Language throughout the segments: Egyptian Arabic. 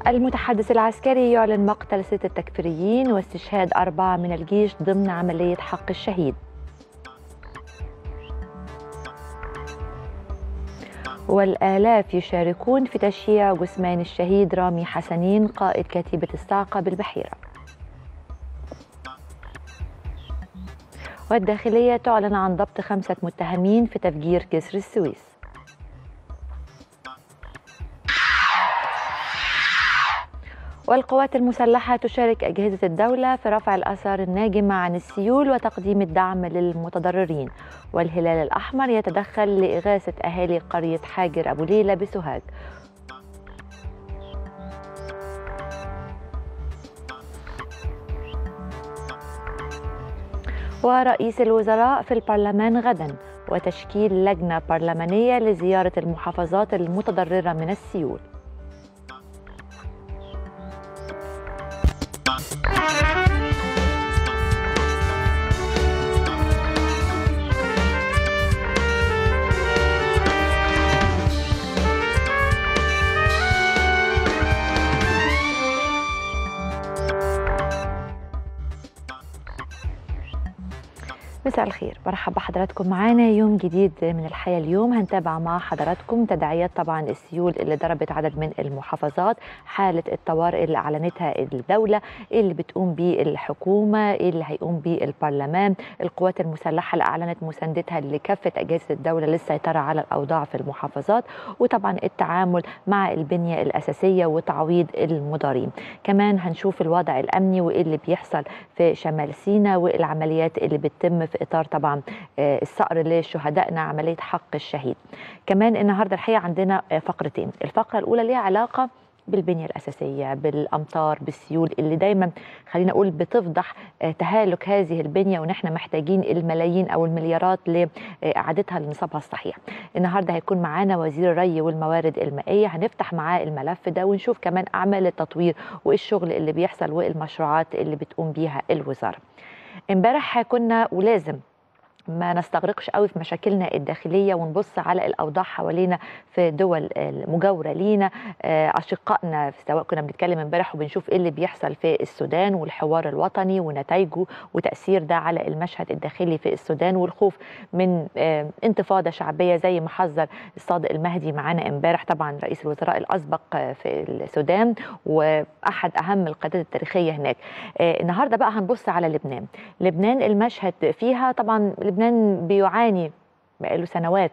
المتحدث العسكري يعلن مقتل ستة تكفيريين واستشهاد أربعة من الجيش ضمن عملية حق الشهيد والآلاف يشاركون في تشييع جثمان الشهيد رامي حسنين قائد كتيبة الصاعقة بالبحيرة والداخلية تعلن عن ضبط خمسة متهمين في تفجير جسر السويس والقوات المسلحة تشارك أجهزة الدولة في رفع الآثار الناجمة عن السيول وتقديم الدعم للمتضررين والهلال الأحمر يتدخل لإغاثة أهالي قرية حاجر أبو ليلى بسوهاج ورئيس الوزراء في البرلمان غدا وتشكيل لجنة برلمانية لزيارة المحافظات المتضررة من السيول مساء الخير برحب بحضراتكم معانا يوم جديد من الحياة اليوم هنتابع مع حضراتكم تداعيات طبعا السيول اللي ضربت عدد من المحافظات حالة الطوارئ اللي أعلنتها الدولة اللي بتقوم به الحكومة اللي هيقوم به البرلمان القوات المسلحة اللي أعلنت مساندتها لكافة أجهزة الدولة للسيطرة على الأوضاع في المحافظات وطبعا التعامل مع البنية الأساسية وتعويض المضارين كمان هنشوف الوضع الأمني وإيه اللي بيحصل في شمال سيناء والعمليات اللي بتتم في اطار طبعا الصقر لشهدائنا عمليه حق الشهيد. كمان النهارده الحقيقه عندنا فقرتين، الفقره الاولى ليها علاقه بالبنيه الاساسيه بالامطار بالسيول اللي دايما خلينا اقول بتفضح تهالك هذه البنيه ونحن محتاجين الملايين او المليارات لاعادتها لنصابها الصحيح. النهارده هيكون معانا وزير الري والموارد المائيه هنفتح معاه الملف ده ونشوف كمان اعمال التطوير وايه الشغل اللي بيحصل والمشروعات اللي بتقوم بيها الوزاره. امبارح كنا ولازم ما نستغرقش قوي في مشاكلنا الداخلية ونبص على الأوضاع حوالينا في دول المجاورة لينا أشقائنا سواء كنا بنتكلم امبارح وبنشوف إيه اللي بيحصل في السودان والحوار الوطني ونتائجه وتأثير ده على المشهد الداخلي في السودان والخوف من انتفاضة شعبية زي ما حذر الصادق المهدي معانا امبارح طبعا رئيس الوزراء الأسبق في السودان وأحد أهم القيادات التاريخية هناك النهاردة بقى هنبص على لبنان لبنان المشهد فيها طبعا لبنان بيعاني بقاله سنوات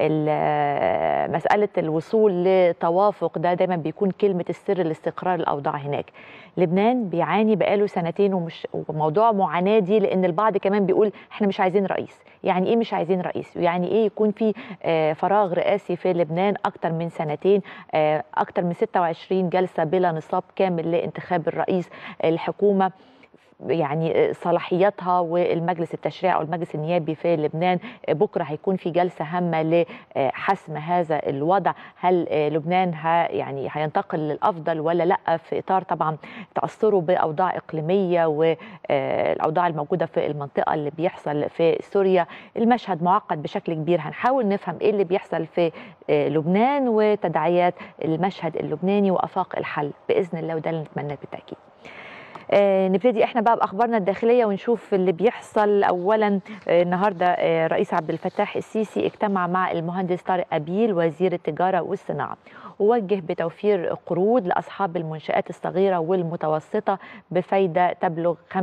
مسألة الوصول لتوافق ده دايما بيكون كلمة السر لاستقرار الأوضاع هناك لبنان بيعاني بقاله سنتين ومش وموضوع معاناة دي لأن البعض كمان بيقول احنا مش عايزين رئيس يعني ايه مش عايزين رئيس يعني ايه يكون في فراغ رئاسي في لبنان أكتر من سنتين أكتر من 26 جلسة بلا نصاب كامل لانتخاب الرئيس الحكومة يعني صلاحياتها والمجلس التشريعي او المجلس النيابي في لبنان بكره هيكون في جلسه هامه لحسم هذا الوضع هل لبنان يعني هينتقل للافضل ولا لا في اطار طبعا تاثره باوضاع اقليميه والاوضاع الموجوده في المنطقه اللي بيحصل في سوريا المشهد معقد بشكل كبير هنحاول نفهم ايه اللي بيحصل في لبنان وتداعيات المشهد اللبناني وافاق الحل باذن الله وده اللي نتمناه بالتاكيد آه نبتدي احنا بقى باخبارنا الداخليه ونشوف اللي بيحصل اولا آه النهارده آه رئيس عبد الفتاح السيسي اجتمع مع المهندس طارق ابيل وزير التجاره والصناعه ووجه بتوفير قروض لاصحاب المنشات الصغيره والمتوسطه بفايده تبلغ 5%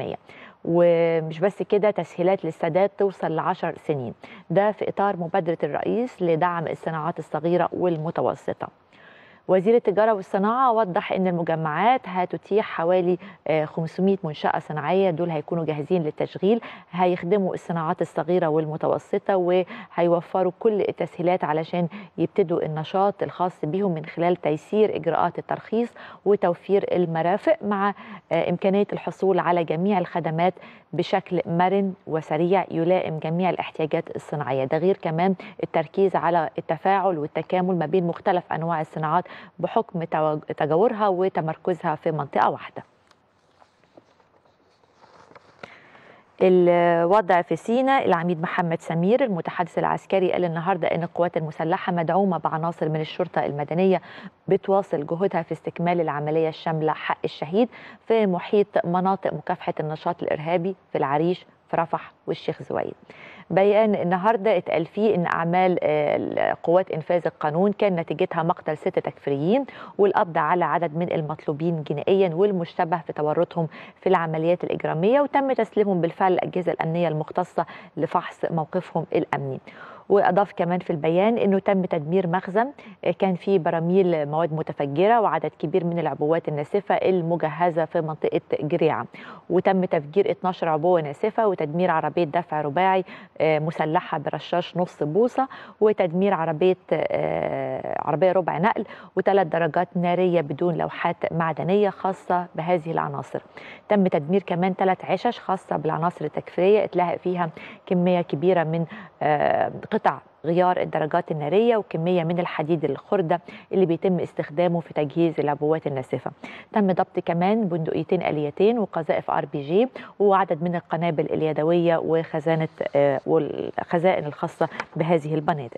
ومش بس كده تسهيلات للسداد توصل لعشر سنين ده في إطار مبادرة الرئيس لدعم الصناعات الصغيرة والمتوسطة وزير التجارة والصناعة وضح أن المجمعات هتتيح حوالي 500 منشأة صناعية دول هيكونوا جاهزين للتشغيل هيخدموا الصناعات الصغيرة والمتوسطة وهيوفروا كل التسهيلات علشان يبتدوا النشاط الخاص بهم من خلال تيسير إجراءات الترخيص وتوفير المرافق مع إمكانية الحصول على جميع الخدمات بشكل مرن وسريع يلائم جميع الاحتياجات الصناعية ده غير كمان التركيز على التفاعل والتكامل ما بين مختلف أنواع الصناعات بحكم تجاورها وتمركزها في منطقة واحدة الوضع في سيناء العميد محمد سمير المتحدث العسكري قال النهارده ان القوات المسلحه مدعومه بعناصر من الشرطه المدنيه بتواصل جهودها في استكمال العمليه الشامله حق الشهيد في محيط مناطق مكافحه النشاط الارهابي في العريش في رفح والشيخ زويد بيان النهارده اتقال فيه ان اعمال قوات انفاذ القانون كان نتيجتها مقتل ست تكفيريين والقبض على عدد من المطلوبين جنائيا والمشتبه في تورطهم في العمليات الاجراميه وتم تسليمهم بالفعل الاجهزه الامنيه المختصه لفحص موقفهم الامني. واضاف كمان في البيان انه تم تدمير مخزن كان فيه براميل مواد متفجره وعدد كبير من العبوات الناسفه المجهزه في منطقه جريعه وتم تفجير 12 عبوه ناسفه وتدمير عربيه دفع رباعي مسلحه برشاش نص بوصه وتدمير عربيه عربيه ربع نقل وثلاث درجات ناريه بدون لوحات معدنيه خاصه بهذه العناصر تم تدمير كمان ثلاث عشش خاصه بالعناصر التكفيريه اتلهى فيها كميه كبيره من قطع غيار الدرجات النارية وكمية من الحديد الخردة اللي بيتم استخدامه في تجهيز العبوات الناسفة تم ضبط كمان بندقيتين آليتين وقذائف ار بي جي وعدد من القنابل اليدوية وخزانة والخزائن الخاصة بهذه البنادق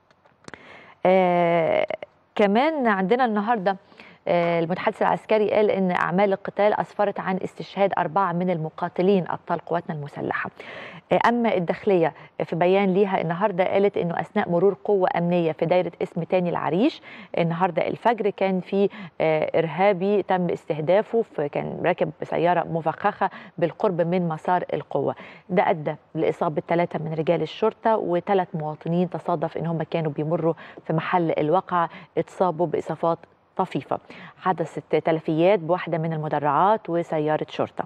آه كمان عندنا النهارده المتحدث العسكري قال ان اعمال القتال اسفرت عن استشهاد اربعه من المقاتلين ابطال قواتنا المسلحه. اما الداخليه في بيان ليها النهارده قالت انه اثناء مرور قوه امنيه في دايره اسم تاني العريش النهارده الفجر كان في ارهابي تم استهدافه كان راكب سياره مفخخه بالقرب من مسار القوه. ده ادى لاصابه ثلاثه من رجال الشرطه وثلاث مواطنين تصادف ان هم كانوا بيمروا في محل الواقعه اتصابوا باصابات طفيفة حدثت تلفيات بواحدة من المدرعات وسيارة شرطة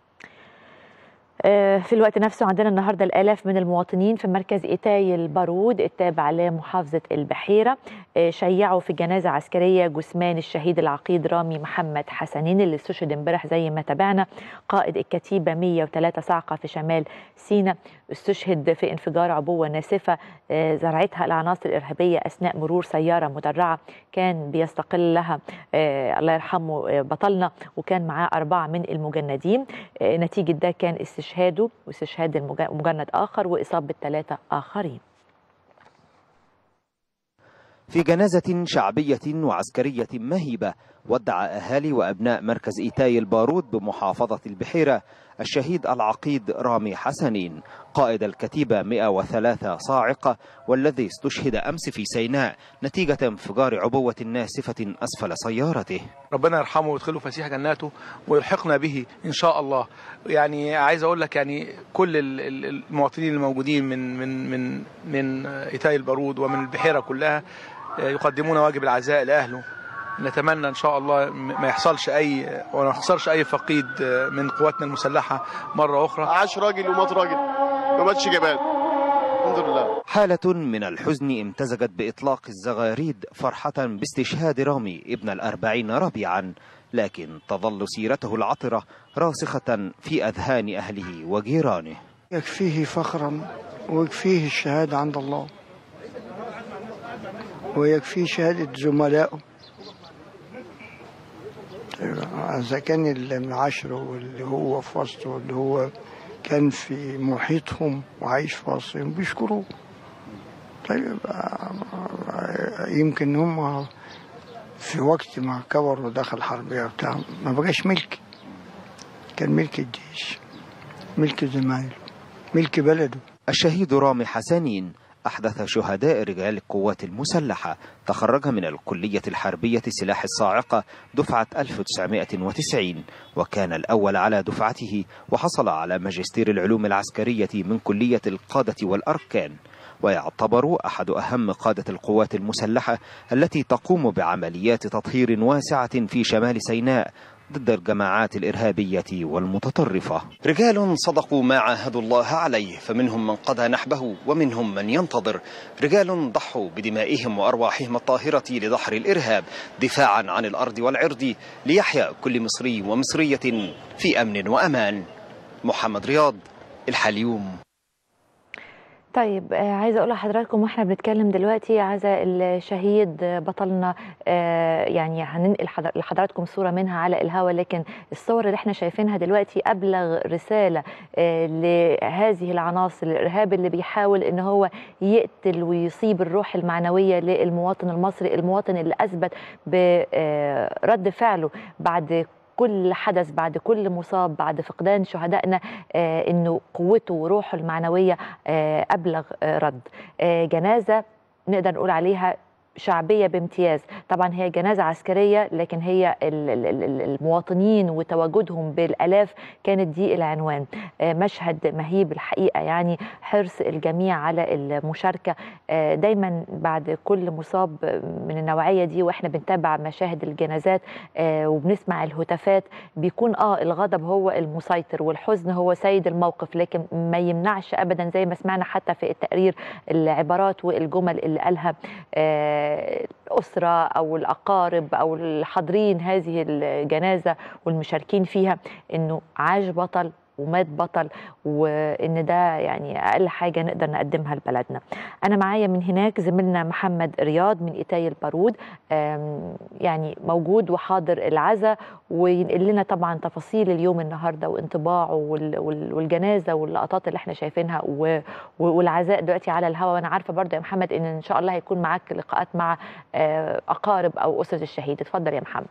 في الوقت نفسه عندنا النهاردة الآلاف من المواطنين في مركز إيتاي البارود التابع لمحافظة البحيرة شيعوا في جنازة عسكرية جثمان الشهيد العقيد رامي محمد حسنين اللي استشهد امبارح زي ما تابعنا قائد الكتيبة 103 صاعقة في شمال سيناء استشهد في انفجار عبوة ناسفة زرعتها العناصر الإرهابية أثناء مرور سيارة مدرعة كان بيستقل لها الله يرحمه بطلنا وكان معاه أربعة من المجندين نتيجة ده كان استشهاده واستشهاد مجند آخر وإصابة ثلاثة آخرين في جنازة شعبية وعسكرية مهيبة ودع أهالي وأبناء مركز إيتاي البارود بمحافظة البحيرة الشهيد العقيد رامي حسنين قائد الكتيبة 103 صاعقة والذي استشهد أمس في سيناء نتيجة انفجار عبوة ناسفة أسفل سيارته ربنا يرحمه ويدخله فسيح جناته ويلحقنا به إن شاء الله يعني عايز أقول لك يعني كل المواطنين الموجودين من من من من إيتاي البارود ومن البحيرة كلها يقدمون واجب العزاء لأهله نتمنى ان شاء الله ما يحصلش اي وما يخسرش اي فقيد من قواتنا المسلحه مره اخرى عاش راجل ومات راجل ما ماتش جبان الحمد لله حالة من الحزن امتزجت بإطلاق الزغاريد فرحة باستشهاد رامي ابن الأربعين ربيعا لكن تظل سيرته العطرة راسخة في أذهان أهله وجيرانه يكفيه فخرا ويكفيه الشهادة عند الله ويكفيه شهادة زملائه إذا كان اللي عاشره واللي هو في وسطه واللي هو كان في محيطهم وعايش في وسطهم بيشكروه طيب يمكن هم في وقت ما كبر ودخل حربية بتاع ما بقاش ملك كان ملك الجيش ملك زمايله ملك بلده الشهيد رامي حسنين أحدث شهداء رجال القوات المسلحة تخرج من الكلية الحربية سلاح الصاعقة دفعة 1990 وكان الأول على دفعته وحصل على ماجستير العلوم العسكرية من كلية القادة والأركان ويعتبر أحد أهم قادة القوات المسلحة التي تقوم بعمليات تطهير واسعة في شمال سيناء ضد الجماعات الإرهابية والمتطرفة رجال صدقوا ما عاهدوا الله عليه فمنهم من قضى نحبه ومنهم من ينتظر رجال ضحوا بدمائهم وأرواحهم الطاهرة لدحر الإرهاب دفاعا عن الأرض والعرض ليحيا كل مصري ومصرية في أمن وأمان محمد رياض الحليوم طيب آه، عايزه اقول لحضراتكم واحنا بنتكلم دلوقتي عايزه الشهيد آه، بطلنا آه، يعني هننقل حضر- لحضراتكم صوره منها على الهواء لكن الصور اللي احنا شايفينها دلوقتي ابلغ رساله آه، لهذه العناصر الارهاب اللي بيحاول ان هو يقتل ويصيب الروح المعنويه للمواطن المصري المواطن اللي اثبت برد فعله بعد كل حدث بعد كل مصاب بعد فقدان شهدائنا آه، انه قوته وروحه المعنويه آه، ابلغ آه، رد آه، جنازه نقدر نقول عليها شعبية بامتياز طبعا هي جنازة عسكرية لكن هي ال- ال- ال- المواطنين وتواجدهم بالألاف كانت دي العنوان آه، مشهد مهيب الحقيقة يعني حرص الجميع على المشاركة آه، دايما بعد كل مصاب من النوعية دي واحنا بنتابع مشاهد الجنازات آه، وبنسمع الهتافات بيكون اه الغضب هو المسيطر والحزن هو سيد الموقف لكن ما يمنعش ابدا زي ما سمعنا حتى في التقرير العبارات والجمل اللي قالها آه، الاسره او الاقارب او الحاضرين هذه الجنازه والمشاركين فيها انه عاش بطل ومات بطل وان ده يعني اقل حاجه نقدر نقدمها لبلدنا. انا معايا من هناك زميلنا محمد رياض من ايتاي البارود آم، يعني موجود وحاضر العزاء وينقل لنا طبعا تفاصيل اليوم النهارده وانطباعه وال- وال- والجنازه واللقطات اللي احنا شايفينها و- و- والعزاء دلوقتي على الهواء وانا عارفه برضه يا محمد ان ان شاء الله هيكون معاك لقاءات مع آه، اقارب او اسره الشهيد اتفضل يا محمد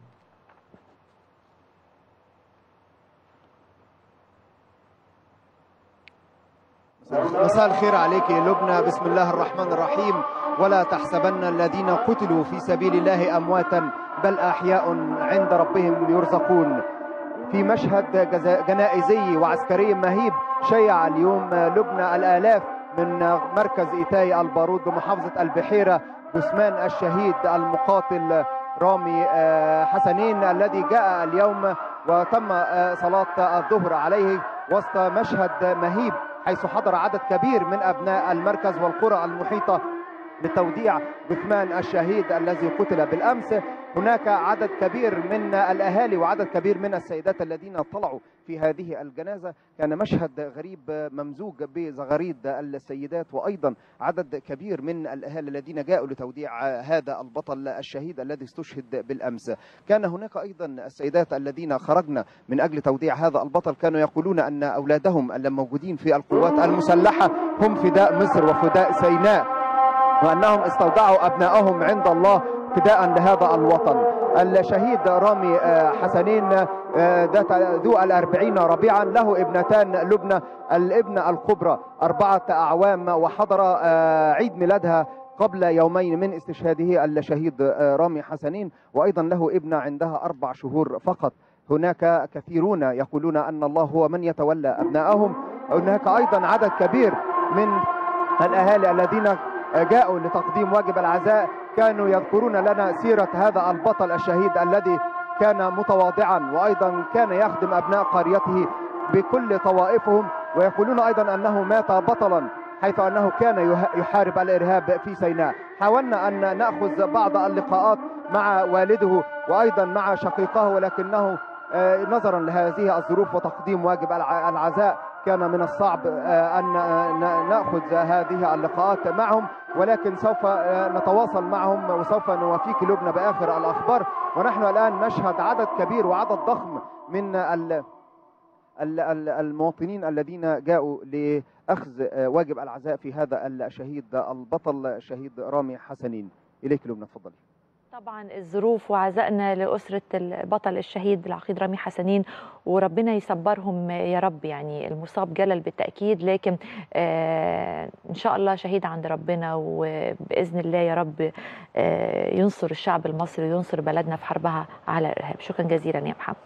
مساء الخير عليك يا لبنى بسم الله الرحمن الرحيم ولا تحسبن الذين قتلوا في سبيل الله أمواتا بل أحياء عند ربهم يرزقون في مشهد جزا- جنائزي وعسكري مهيب شيع اليوم لبنى الآلاف من مركز إيتاي البارود بمحافظة البحيرة جثمان الشهيد المقاتل رامي آه، حسنين الذي جاء اليوم وتم آه، صلاة الظهر عليه وسط مشهد مهيب حيث حضر عدد كبير من أبناء المركز والقرى المحيطة لتوديع جثمان الشهيد الذي قتل بالأمس هناك عدد كبير من الأهالي وعدد كبير من السيدات الذين طلعوا في هذه الجنازة كان مشهد غريب ممزوج بزغاريد السيدات وأيضا عدد كبير من الأهالي الذين جاءوا لتوديع هذا البطل الشهيد الذي استشهد بالأمس كان هناك أيضا السيدات الذين خرجن من أجل توديع هذا البطل كانوا يقولون أن أولادهم الموجودين في القوات المسلحة هم فداء مصر وفداء سيناء وأنهم استودعوا أبنائهم عند الله فداء لهذا الوطن الشهيد رامي آه، حسنين آه، ذات ذو الأربعين ربيعا له ابنتان لبنى الابنة الكبرى أربعة أعوام وحضر آه، عيد ميلادها قبل يومين من استشهاده الشهيد آه، رامي حسنين وأيضا له ابنة عندها أربع شهور فقط هناك كثيرون يقولون أن الله هو من يتولى أبنائهم هناك أيضا عدد كبير من الأهالي الذين جاءوا لتقديم واجب العزاء كانوا يذكرون لنا سيرة هذا البطل الشهيد الذي كان متواضعا وأيضا كان يخدم أبناء قريته بكل طوائفهم ويقولون أيضا أنه مات بطلا حيث أنه كان يه- يحارب الإرهاب في سيناء حاولنا أن نأخذ بعض اللقاءات مع والده وأيضا مع شقيقه ولكنه آه، نظرا لهذه الظروف وتقديم واجب الع- العزاء كان من الصعب آه، أن آه، ن- نأخذ هذه اللقاءات معهم ولكن سوف آه، نتواصل معهم وسوف نوافيك لبنى بآخر الأخبار ونحن الآن نشهد عدد كبير وعدد ضخم من ال- ال- ال- المواطنين الذين جاءوا لأخذ آه، واجب العزاء في هذا الشهيد البطل الشهيد رامي حسنين إليك لبنى تفضلي طبعا الظروف وعزائنا لأسرة البطل الشهيد العقيد رامي حسنين وربنا يصبرهم يا رب يعني المصاب جلل بالتأكيد لكن آه إن شاء الله شهيد عند ربنا وبإذن الله يا رب آه ينصر الشعب المصري وينصر بلدنا في حربها على الإرهاب شكرا جزيلا يا محمد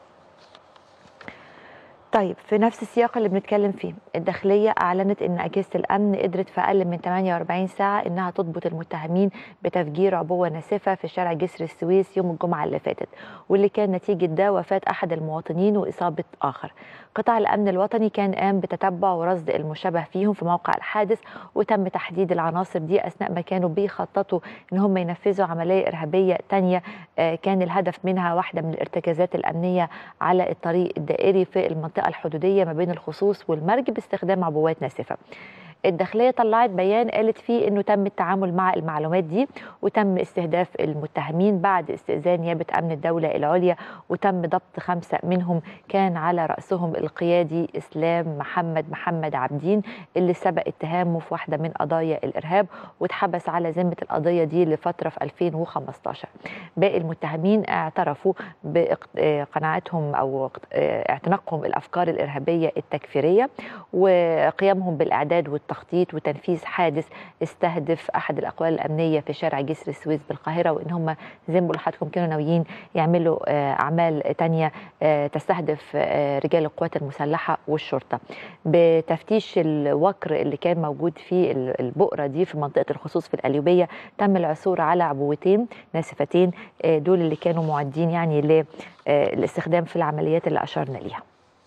طيب في نفس السياق اللي بنتكلم فيه الداخلية أعلنت أن أجهزة الأمن قدرت في أقل من 48 ساعة أنها تضبط المتهمين بتفجير عبوة ناسفة في شارع جسر السويس يوم الجمعة اللي فاتت واللي كان نتيجة ده وفاة أحد المواطنين وإصابة آخر قطاع الأمن الوطني كان قام بتتبع ورصد المشابه فيهم في موقع الحادث وتم تحديد العناصر دي أثناء ما كانوا بيخططوا أن هم ينفذوا عملية إرهابية تانية آه، كان الهدف منها واحدة من الارتكازات الأمنية على الطريق الدائري في المنطقة الحدودية ما بين الخصوص والمرج باستخدام عبوات ناسفة الداخليه طلعت بيان قالت فيه انه تم التعامل مع المعلومات دي وتم استهداف المتهمين بعد استئذان نيابه امن الدوله العليا وتم ضبط خمسه منهم كان على راسهم القيادي اسلام محمد محمد عبدين اللي سبق اتهامه في واحده من قضايا الارهاب واتحبس على ذمه القضيه دي لفتره في 2015 باقي المتهمين اعترفوا بقناعتهم او اعتناقهم الافكار الارهابيه التكفيريه وقيامهم بالاعداد والتخطيط وتنفيذ حادث استهدف احد الاقوال الامنيه في شارع جسر السويس بالقاهره وان هم زي ما بقول لحضراتكم كانوا ناويين يعملوا اعمال تانية تستهدف رجال القوات المسلحه والشرطه بتفتيش الوكر اللي كان موجود في البؤره دي في منطقه الخصوص في القليوبيه تم العثور على عبوتين ناسفتين دول اللي كانوا معدين يعني للاستخدام في العمليات اللي اشرنا ليها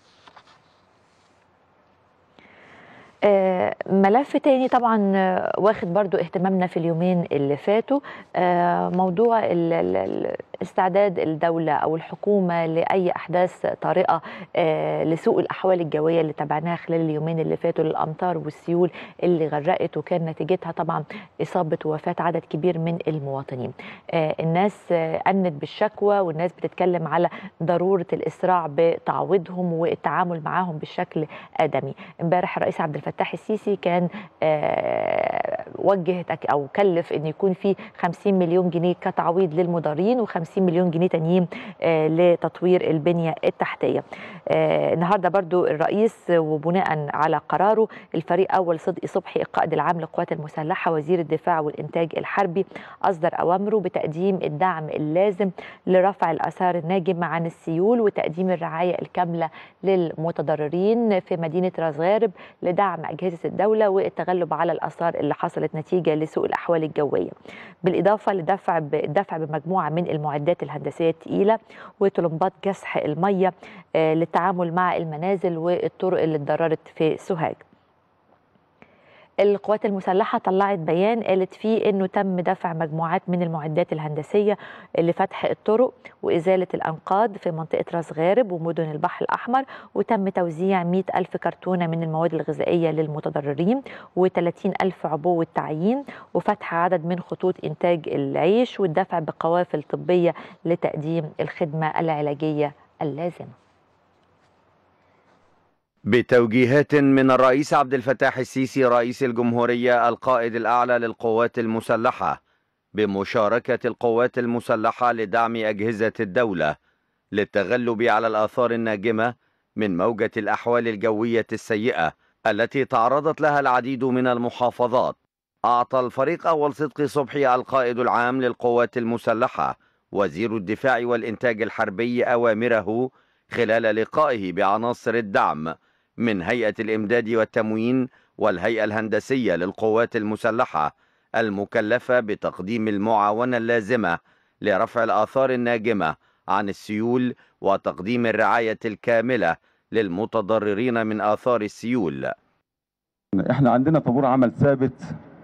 ملف تاني طبعا واخد برضو اهتمامنا في اليومين اللي فاتوا موضوع استعداد الدولة أو الحكومة لأي أحداث طارئة لسوء الأحوال الجوية اللي تابعناها خلال اليومين اللي فاتوا للأمطار والسيول اللي غرقت وكان نتيجتها طبعا إصابة ووفاة عدد كبير من المواطنين الناس أنت بالشكوى والناس بتتكلم على ضرورة الإسراع بتعويضهم والتعامل معاهم بشكل آدمي امبارح الرئيس عبد الفتاح السيسي كان وجه او كلف ان يكون في 50 مليون جنيه كتعويض للمضارين و50 مليون جنيه تانيين لتطوير البنيه التحتيه. النهارده برضو الرئيس وبناء على قراره الفريق اول صدقي صبحي القائد العام للقوات المسلحه وزير الدفاع والانتاج الحربي اصدر اوامره بتقديم الدعم اللازم لرفع الاثار الناجمه عن السيول وتقديم الرعايه الكامله للمتضررين في مدينه راس غارب لدعم اجهزه الدوله والتغلب على الاثار اللي حصلت نتيجه لسوء الاحوال الجويه بالاضافه لدفع الدفع بمجموعه من المعدات الهندسيه الثقيله وطلمبات جسح الميه للتعامل مع المنازل والطرق اللي اتضررت في سوهاج القوات المسلحة طلعت بيان قالت فيه أنه تم دفع مجموعات من المعدات الهندسية لفتح الطرق وإزالة الأنقاض في منطقة راس غارب ومدن البحر الأحمر وتم توزيع 100 ألف كرتونة من المواد الغذائية للمتضررين و30 ألف عبوة تعيين وفتح عدد من خطوط إنتاج العيش والدفع بقوافل طبية لتقديم الخدمة العلاجية اللازمة بتوجيهات من الرئيس عبد الفتاح السيسي رئيس الجمهورية القائد الأعلى للقوات المسلحة بمشاركة القوات المسلحة لدعم أجهزة الدولة للتغلب على الآثار الناجمة من موجة الأحوال الجوية السيئة التي تعرضت لها العديد من المحافظات أعطى الفريق أول صدقي صبحي القائد العام للقوات المسلحة وزير الدفاع والإنتاج الحربي أوامره خلال لقائه بعناصر الدعم من هيئة الإمداد والتموين والهيئة الهندسية للقوات المسلحة المكلفة بتقديم المعاونة اللازمة لرفع الآثار الناجمة عن السيول وتقديم الرعاية الكاملة للمتضررين من آثار السيول احنا عندنا طابور عمل ثابت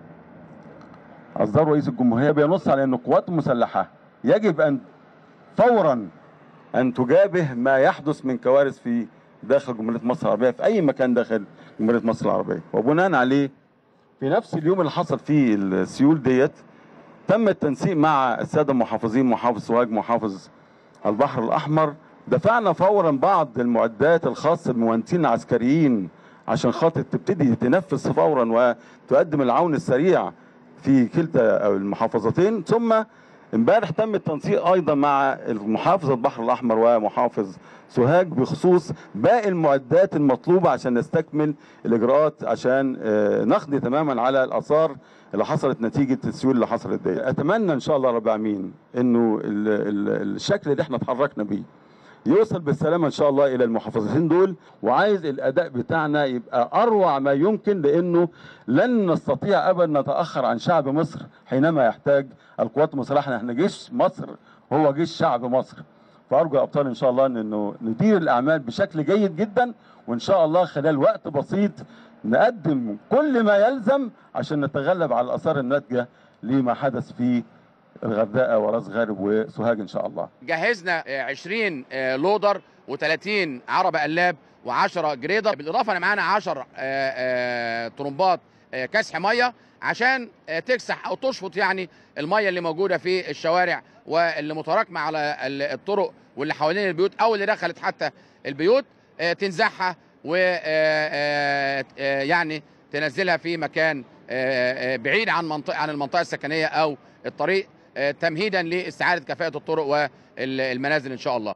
أصدر رئيس الجمهورية بينص على أن القوات المسلحة يجب أن فورا أن تجابه ما يحدث من كوارث في داخل جمهورية مصر العربية في أي مكان داخل جمهورية مصر العربية وبناء عليه في نفس اليوم اللي حصل فيه السيول ديت تم التنسيق مع السادة المحافظين محافظ سوهاج محافظ البحر الأحمر دفعنا فورا بعض المعدات الخاصة بالمهندسين العسكريين عشان خاطر تبتدي تنفذ فورا وتقدم العون السريع في كلتا المحافظتين ثم امبارح تم التنسيق ايضا مع محافظ البحر الاحمر ومحافظ سوهاج بخصوص باقي المعدات المطلوبه عشان نستكمل الاجراءات عشان نقضي تماما على الاثار اللي حصلت نتيجه السيول اللي حصلت دي اتمنى ان شاء الله رب العالمين انه ال ال الشكل اللي احنا اتحركنا بيه يوصل بالسلامه ان شاء الله الى المحافظتين دول وعايز الاداء بتاعنا يبقى اروع ما يمكن لانه لن نستطيع ابدا نتاخر عن شعب مصر حينما يحتاج القوات المسلحه احنا جيش مصر هو جيش شعب مصر فارجو يا ابطال ان شاء الله انه ندير الاعمال بشكل جيد جدا وان شاء الله خلال وقت بسيط نقدم كل ما يلزم عشان نتغلب على الاثار الناتجه لما حدث في الغردقه وراس غارب وسوهاج ان شاء الله. جهزنا 20 لودر و30 عربه قلاب و10 جريدر بالاضافه ان معانا 10 طرمبات آه، كسح ميه عشان آه، تكسح او تشفط يعني الميه اللي موجوده في الشوارع واللي متراكمه على ال- الطرق واللي حوالين البيوت او اللي دخلت حتى البيوت آه، تنزعها و آه، آه، آه، يعني تنزلها في مكان آه، آه، بعيد عن منطقه عن المنطقه السكنيه او الطريق آه، تمهيدا لاستعاده كفاءه الطرق والمنازل ان شاء الله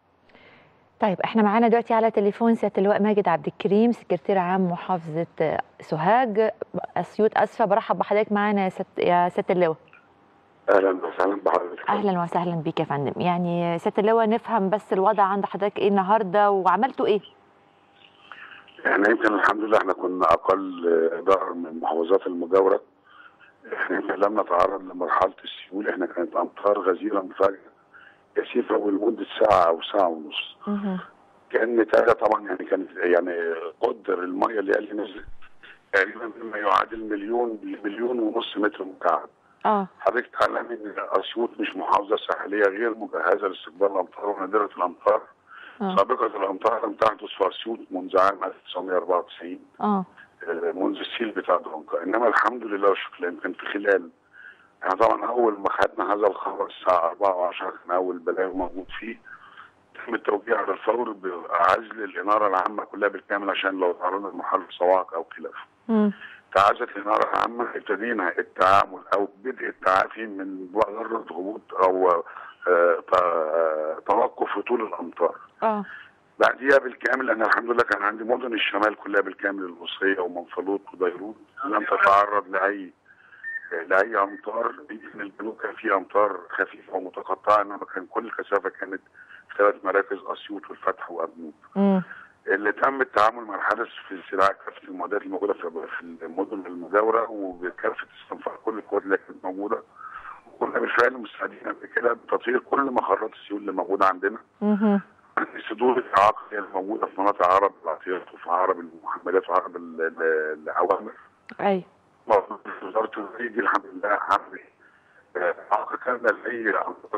طيب احنا معانا دلوقتي على تليفون سياده اللواء ماجد عبد الكريم سكرتير عام محافظه آه، سوهاج اسيوط اسفه برحب بحضرتك معانا يا ست- يا سياده اللواء اهلا وسهلا بحضرتك اهلا وسهلا بيك يا فندم يعني سياده اللواء نفهم بس الوضع عند حضرتك ايه النهارده وعملتوا ايه احنا يمكن الحمد لله احنا كنا اقل آه، ضرر من المحافظات المجاوره احنا يمكن لم نتعرض لمرحله السيول احنا كانت امطار غزيره مفاجئه كثيفه ولمده ساعه او ساعه ونص مهم. كان نتاجها طبعا يعني كانت يعني قدر الميه اللي اللي نزلت تقريبا مما يعادل مليون لمليون ونص متر مكعب اه حضرتك تعلمي ان اسيوط مش محافظه ساحليه غير مجهزه لاستقبال الامطار ونادره الامطار اه سابقة الأمطار لم تحدث في أسيوط منذ عام 1994 اه آه، منذ السيل بتاع درونكا إنما الحمد لله والشكر يمكن في خلال احنا طبعا أول ما خدنا هذا الخبر الساعة 4 و10 كان أول بلاغ موجود فيه تم التوجيه على الفور بعزل الإنارة العامة كلها بالكامل عشان لو تعرضنا لمحل صواعق أو خلافه مم. تعازت الإنارة العامة ابتدينا التعامل أو بدء التعافي من ضرر هبوط أو آه، ت- آه، توقف هطول الأمطار اه بعديها بالكامل انا الحمد لله كان عندي مدن الشمال كلها بالكامل القصريه ومنفلوط وديروت لم تتعرض لاي لاي امطار يمكن الجنوب كان فيه امطار خفيفه ومتقطعه انما كان كل الكثافه كانت في ثلاث مراكز اسيوط والفتح وابنوب مم. اللي تم التعامل مع الحدث في استدعاء كافه المعدات الموجوده في في المدن المجاوره وبكافه استنفار كل القوات اللي كانت موجوده وكنا بالفعل مستعدين قبل كده بتطهير كل مخرات السيول اللي موجوده عندنا مهم. صدور الاعاقه اللي موجوده في مناطق عرب العطيات وفي عرب المحملات وعرب ال- ال- الاوامر اي وزاره الري دي الحمد لله عملت آه، اعاقه كامله لاي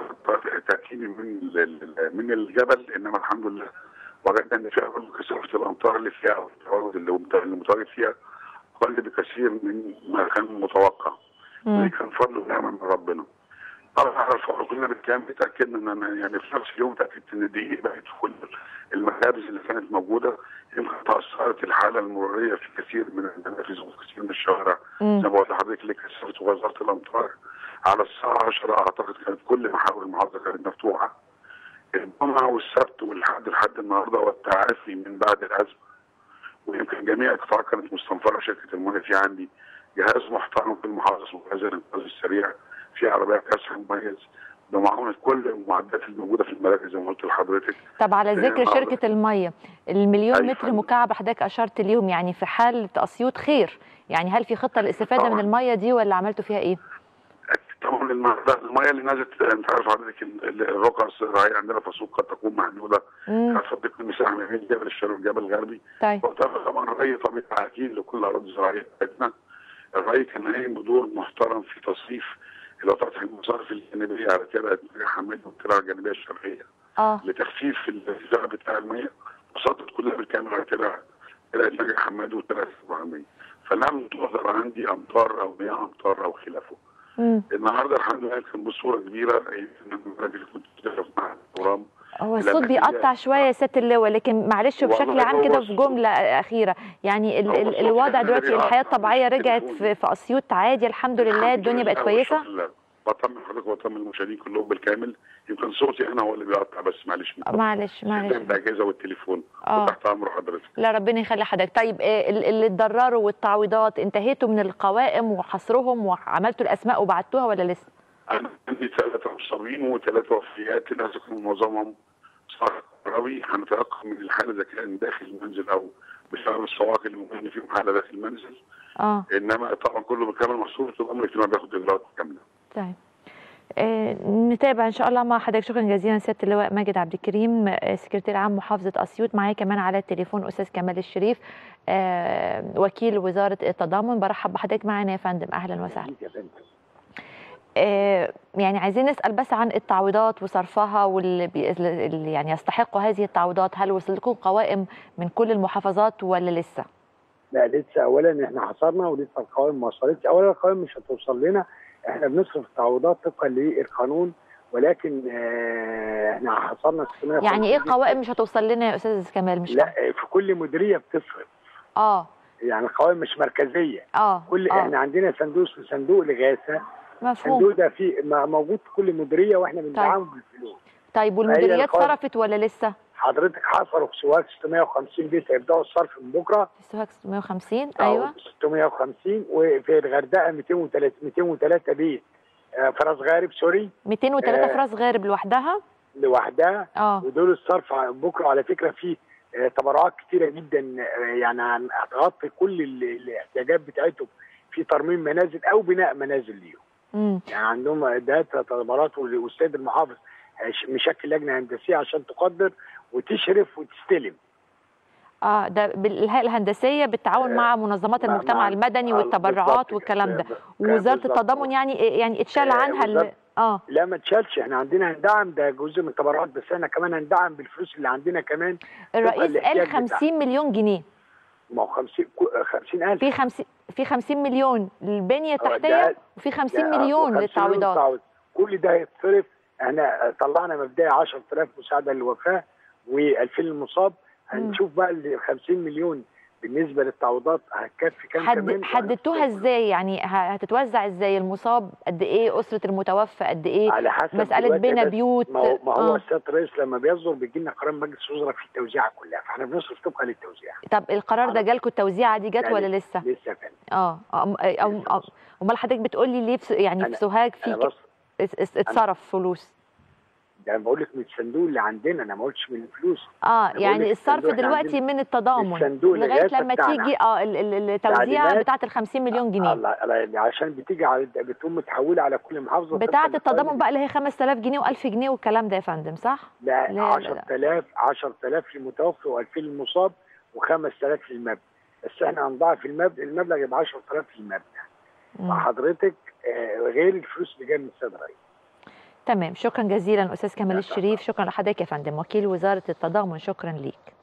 تاكيد من ال- ال- من الجبل انما الحمد لله وجدنا ان فيها كل كثافه الامطار اللي فيها او التواجد اللي مت- اللي متواجد فيها اقل بكثير من ما كان متوقع مم. ودي كان فضل ونعمه من ربنا طبعا على الفور كلنا بالكامل اتاكدنا ان أنا يعني في نفس اليوم اتاكدت ان دي بقت كل المخابز اللي كانت موجوده يمكن تاثرت الحاله المروريه في كثير من المنافذ وفي كثير من الشوارع مم. زي ما قلت لحضرتك اللي كثفت وزاره الامطار على الساعه 10 اعتقد كانت كل محاور المحافظه كانت مفتوحه الجمعه والسبت والحد لحد النهارده والتعافي من بعد الازمه ويمكن جميع القطاعات كانت مستنفره شركه المنى في عندي جهاز محترم في المحافظه اسمه جهاز الانقاذ السريع في عربيه كسح مميز بمعونه كل المعدات الموجوده في المراكز زي ما قلت لحضرتك طب على ذكر النهاردة- شركه الميه المليون أي متر فندم. مكعب حضرتك اشرت ليهم يعني في حاله اسيوط خير يعني هل في خطه للاستفاده من طبعاً. الميه دي ولا عملتوا فيها ايه؟ طبعا الم- الميه اللي نزلت انت عارف حضرتك ال- ال- الرقعه الزراعيه عندنا في السوق قد تكون محدوده مم. هتفضل المساحه ما بين جبل الشرق والجبل الغربي طيب وطبعا طبعا الري طبيعي اكيد لكل الاراضي الزراعيه بتاعتنا الري كان قايم بدور محترم في تصريف القطاعات المصارف الجانبيه على ترعه نجا حماد والترعه الجانبيه الشرقيه اه لتخفيف الارتفاع بتاع الميه وصدت كلها بالكامل على ترعه ترعه نجا حماد وترعه 700 فلم تظهر عندي امطار او مياه امطار او خلافه مم. النهارده الحمد لله كان بصوره كبيره يمكن المراكز اللي كنت بتدرس معاها الترام هو لا، الصوت لا، بيقطع شويه يا سياده اللواء لكن معلش والله بشكل عام هو كده في الصوت- جمله اخيره يعني ال هو ال الصوت الوضع كان دلوقتي بيقطع. الحياه الطبيعيه مش رجعت تليفون. في, في اسيوط عادي الحمد لله الدنيا بقت كويسه بطمن حضرتك وبطمن المشاهدين كلهم بالكامل يمكن صوتي انا هو اللي بيقطع بس معلش معلش معلش الاجهزه والتليفون اه وتحت امر حضرتك لا ربنا يخلي حضرتك طيب آه، ال- اللي اتضرروا والتعويضات انتهيتوا من القوائم وحصرهم وعملتوا الاسماء وبعتوها ولا لسه؟ انا عندي ثلاثه مصابين وثلاث وفيات لازم يكون معظمهم صار كهربي هنتيقن من الحاله اذا كان داخل المنزل او بسبب الصواعق اللي ممكن فيهم حاله داخل المنزل اه انما طبعا كله بالكامل محصور طول الامر الاجتماعي بياخد اجراءات كامله طيب آه، نتابع ان شاء الله مع حضرتك شكرا جزيلا سياده اللواء ماجد عبد الكريم آه، سكرتير عام محافظه اسيوط معايا كمان على التليفون استاذ كمال الشريف آه، وكيل وزاره التضامن برحب بحضرتك معانا يا فندم اهلا وسهلا آه، يعني عايزين نسال بس عن التعويضات وصرفها واللي بي- اللي يعني يستحقوا هذه التعويضات هل وصل لكم قوائم من كل المحافظات ولا لسه؟ لا لسه اولا احنا حصرنا ولسه القوائم ما وصلتش اولا القوائم مش هتوصل لنا احنا بنصرف التعويضات طبقا للقانون ولكن آه، احنا حصرنا 650 يعني ايه قوائم مش هتوصل لنا يا استاذ كمال مش لا فاهمة. في كل مديريه بتصرف اه يعني القوائم مش مركزيه اه كل آه. احنا عندنا صندوق صندوق الاغاثه مفهوم الصندوق ده في م- موجود في كل مديريه واحنا بندعمه بالفلوس طيب والمديريات القوائم- صرفت ولا لسه؟ حضرتك حصروا في سواك 650 بيت هيبداوا الصرف من بكره في سوهاج 650 أو ايوه 650 وفي الغردقه 203 203 بيت آه، في راس غارب سوري 203 آه. في راس غارب لوحدها لوحدها اه ودول الصرف ع- بكره على فكره في آه، تبرعات كتيره جدا آه، يعني هن- هتغطي كل ال- الاحتياجات بتاعتهم في ترميم منازل او بناء منازل ليهم امم يعني عندهم داتا تبرعات وال- والسيد المحافظ هيش- مشكل لجنه هندسيه عشان تقدر وتشرف وتستلم اه ده بالهيئه الهندسيه بالتعاون مع منظمات مع- المجتمع مع- المدني آه، والتبرعات بالظبط والكلام ده كده. ووزاره بالظبط. التضامن يعني يعني اتشال آه، عنها ال- وزارة- اه لا ما تشالش احنا عندنا هندعم ده جزء من التبرعات بس احنا كمان هندعم بالفلوس اللي عندنا كمان الرئيس قال الاحتياج 50 مليون جنيه ما هو 50 50000 في 50 في 50 مليون للبنيه آه، التحتيه ده- وفي 50 ده- مليون 50 للتعويضات تعويض. كل ده هيتصرف احنا طلعنا مبدئي 10000 مساعده للوفاه و2000 للمصاب هنشوف بقى ال 50 مليون بالنسبه للتعويضات هتكفي كام حد كمان حددتوها ازاي يعني ه- هتتوزع ازاي المصاب قد ايه اسره المتوفى قد ايه على حسب مساله دلوقتي بنا بس بيوت ما هو, ما هو آه. السيد الرئيس لما بيصدر بيجي لنا قرار مجلس الوزراء في التوزيع كلها فاحنا بنصرف طبقا للتوزيع طب القرار ده جالكم التوزيعه دي جت لا، ولا لسه لسه فعلا اه أم- أم- أم- امال حضرتك بتقولي ليه في س- يعني في أنا- سوهاج أنا في بص- ات- ات- اتصرف فلوس ده انا بقول لك من الصندوق اللي عندنا انا ما قلتش من الفلوس اه أنا بقول يعني لك الصرف الصندوق إحنا دلوقتي عندنا من التضامن الصندوق لغايه الإغاثة لما بتاعنا. تيجي اه ال- ال- التوزيعه تعليمات. بتاعه ال 50 مليون جنيه الله الله- عشان بتيجي على بتقوم متحوله على كل محافظه بتاعه طبقاً التضامن للقوائم. بقى اللي هي 5000 جنيه و1000 جنيه والكلام ده يا فندم صح؟ لا لا، 10000 10000 للمتوفي و2000 للمصاب و5000 للمبنى بس احنا هنضاعف المبنى المبلغ يبقى 10000 للمبنى مم. فحضرتك آه، غير الفلوس اللي جايه من السيد الرئيس تمام شكرا جزيلا استاذ كمال الشريف شكرا لحضرتك يا فندم وكيل وزاره التضامن شكرا ليك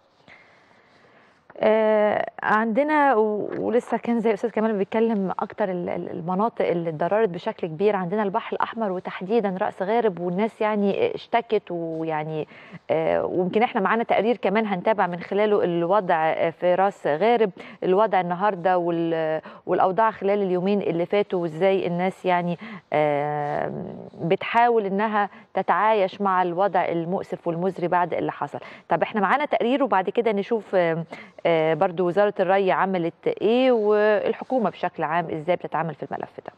آه عندنا و- ولسه كان زي استاذ كمال بيتكلم اكتر ال- ال- المناطق اللي اتضررت بشكل كبير عندنا البحر الاحمر وتحديدا راس غارب والناس يعني اشتكت ويعني آه ويمكن احنا معانا تقرير كمان هنتابع من خلاله الوضع آه، في راس غارب الوضع النهارده وال- والاوضاع خلال اليومين اللي فاتوا وازاي الناس يعني آه، بتحاول انها تتعايش مع الوضع المؤسف والمزري بعد اللي حصل طب احنا معانا تقرير وبعد كده نشوف آه، آه، برضو وزارة الري عملت ايه والحكومة بشكل عام ازاي بتتعامل في الملف ده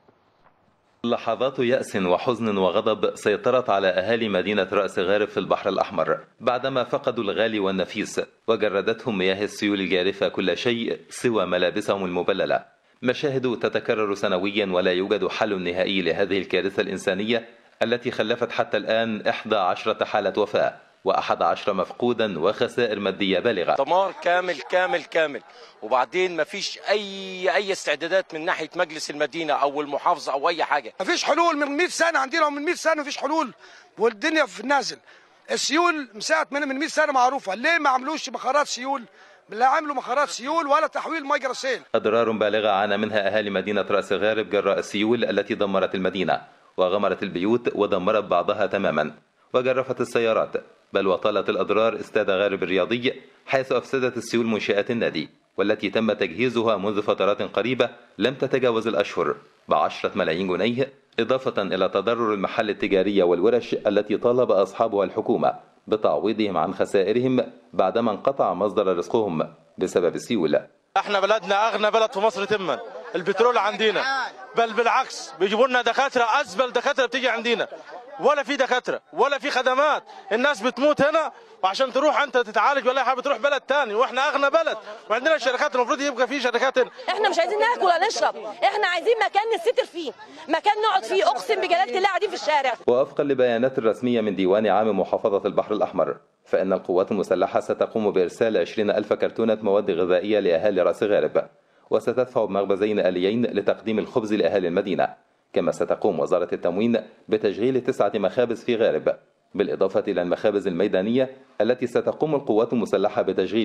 لحظات يأس وحزن وغضب سيطرت على أهالي مدينة رأس غارب في البحر الأحمر بعدما فقدوا الغالي والنفيس وجردتهم مياه السيول الجارفة كل شيء سوى ملابسهم المبللة مشاهد تتكرر سنويا ولا يوجد حل نهائي لهذه الكارثة الإنسانية التي خلفت حتى الآن 11 حالة وفاة وأحد عشر مفقودا وخسائر مادية بالغة دمار كامل كامل كامل وبعدين مفيش اي اي استعدادات من ناحيه مجلس المدينه او المحافظه او اي حاجه مفيش حلول من 100 سنه عندنا ومن 100 سنه مفيش حلول والدنيا في النازل السيول من ساعه من من 100 سنه معروفه ليه ما عملوش مخارات سيول لا عملوا مخارات سيول ولا تحويل مجرى سيل أضرار بالغة عانى منها أهالي مدينة رأس غارب جراء السيول التي دمرت المدينة وغمرت البيوت ودمرت بعضها تماما وجرفت السيارات بل وطالت الأضرار استاد غارب الرياضي حيث أفسدت السيول منشآت النادي والتي تم تجهيزها منذ فترات قريبة لم تتجاوز الأشهر بعشرة ملايين جنيه إضافة إلى تضرر المحل التجارية والورش التي طالب أصحابها الحكومة بتعويضهم عن خسائرهم بعدما انقطع مصدر رزقهم بسبب السيول احنا بلدنا اغنى بلد في مصر تما البترول عندنا بل بالعكس بيجيبوا لنا دكاتره ازبل دكاتره بتيجي عندنا ولا في دكاتره ولا في خدمات الناس بتموت هنا وعشان تروح انت تتعالج ولا حاجه بتروح بلد تاني واحنا اغنى بلد وعندنا شركات المفروض يبقى في شركات هنا احنا مش عايزين ناكل ولا نشرب احنا عايزين مكان نستر فيه مكان نقعد فيه اقسم بجلاله الله قاعدين في الشارع ووفقا لبيانات رسمية من ديوان عام محافظة البحر الأحمر فإن القوات المسلحة ستقوم بإرسال 20 ألف كرتونة مواد غذائية لأهالي رأس غارب وستدفع بمخبزين آليين لتقديم الخبز لأهالي المدينة كما ستقوم وزارة التموين بتشغيل تسعة مخابز في غارب بالإضافة إلى المخابز الميدانية التي ستقوم القوات المسلحة بتشغيلها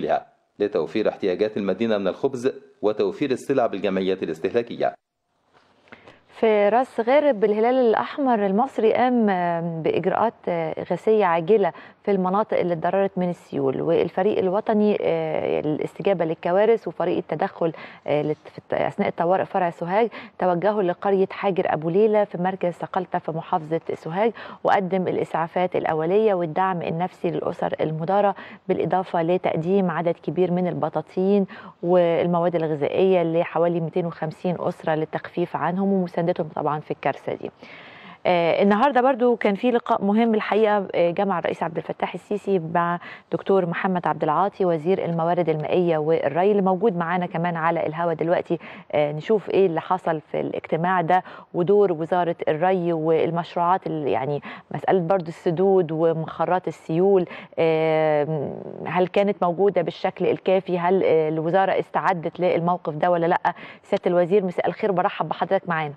لتوفير احتياجات المدينة من الخبز وتوفير السلع بالجمعيات الاستهلاكية في راس غارب الهلال الأحمر المصري قام بإجراءات غاثية عاجلة في المناطق اللي اتضررت من السيول والفريق الوطني الاستجابة للكوارث وفريق التدخل أثناء الطوارئ فرع سوهاج توجهوا لقرية حاجر أبو ليلى في مركز سقلتة في محافظة سوهاج وقدم الإسعافات الأولية والدعم النفسي للأسر المدارة بالإضافة لتقديم عدد كبير من البطاطين والمواد الغذائية لحوالي 250 أسرة للتخفيف عنهم ومساندتهم طبعا في الكارثة دي آه النهارده برضو كان في لقاء مهم الحقيقه جمع الرئيس عبد الفتاح السيسي مع دكتور محمد عبد العاطي وزير الموارد المائيه والري اللي موجود معانا كمان على الهوا دلوقتي آه نشوف ايه اللي حصل في الاجتماع ده ودور وزاره الري والمشروعات اللي يعني مساله برضو السدود ومخرات السيول آه هل كانت موجوده بالشكل الكافي هل الوزاره استعدت للموقف ده ولا لا سياده الوزير مساء الخير برحب بحضرتك معانا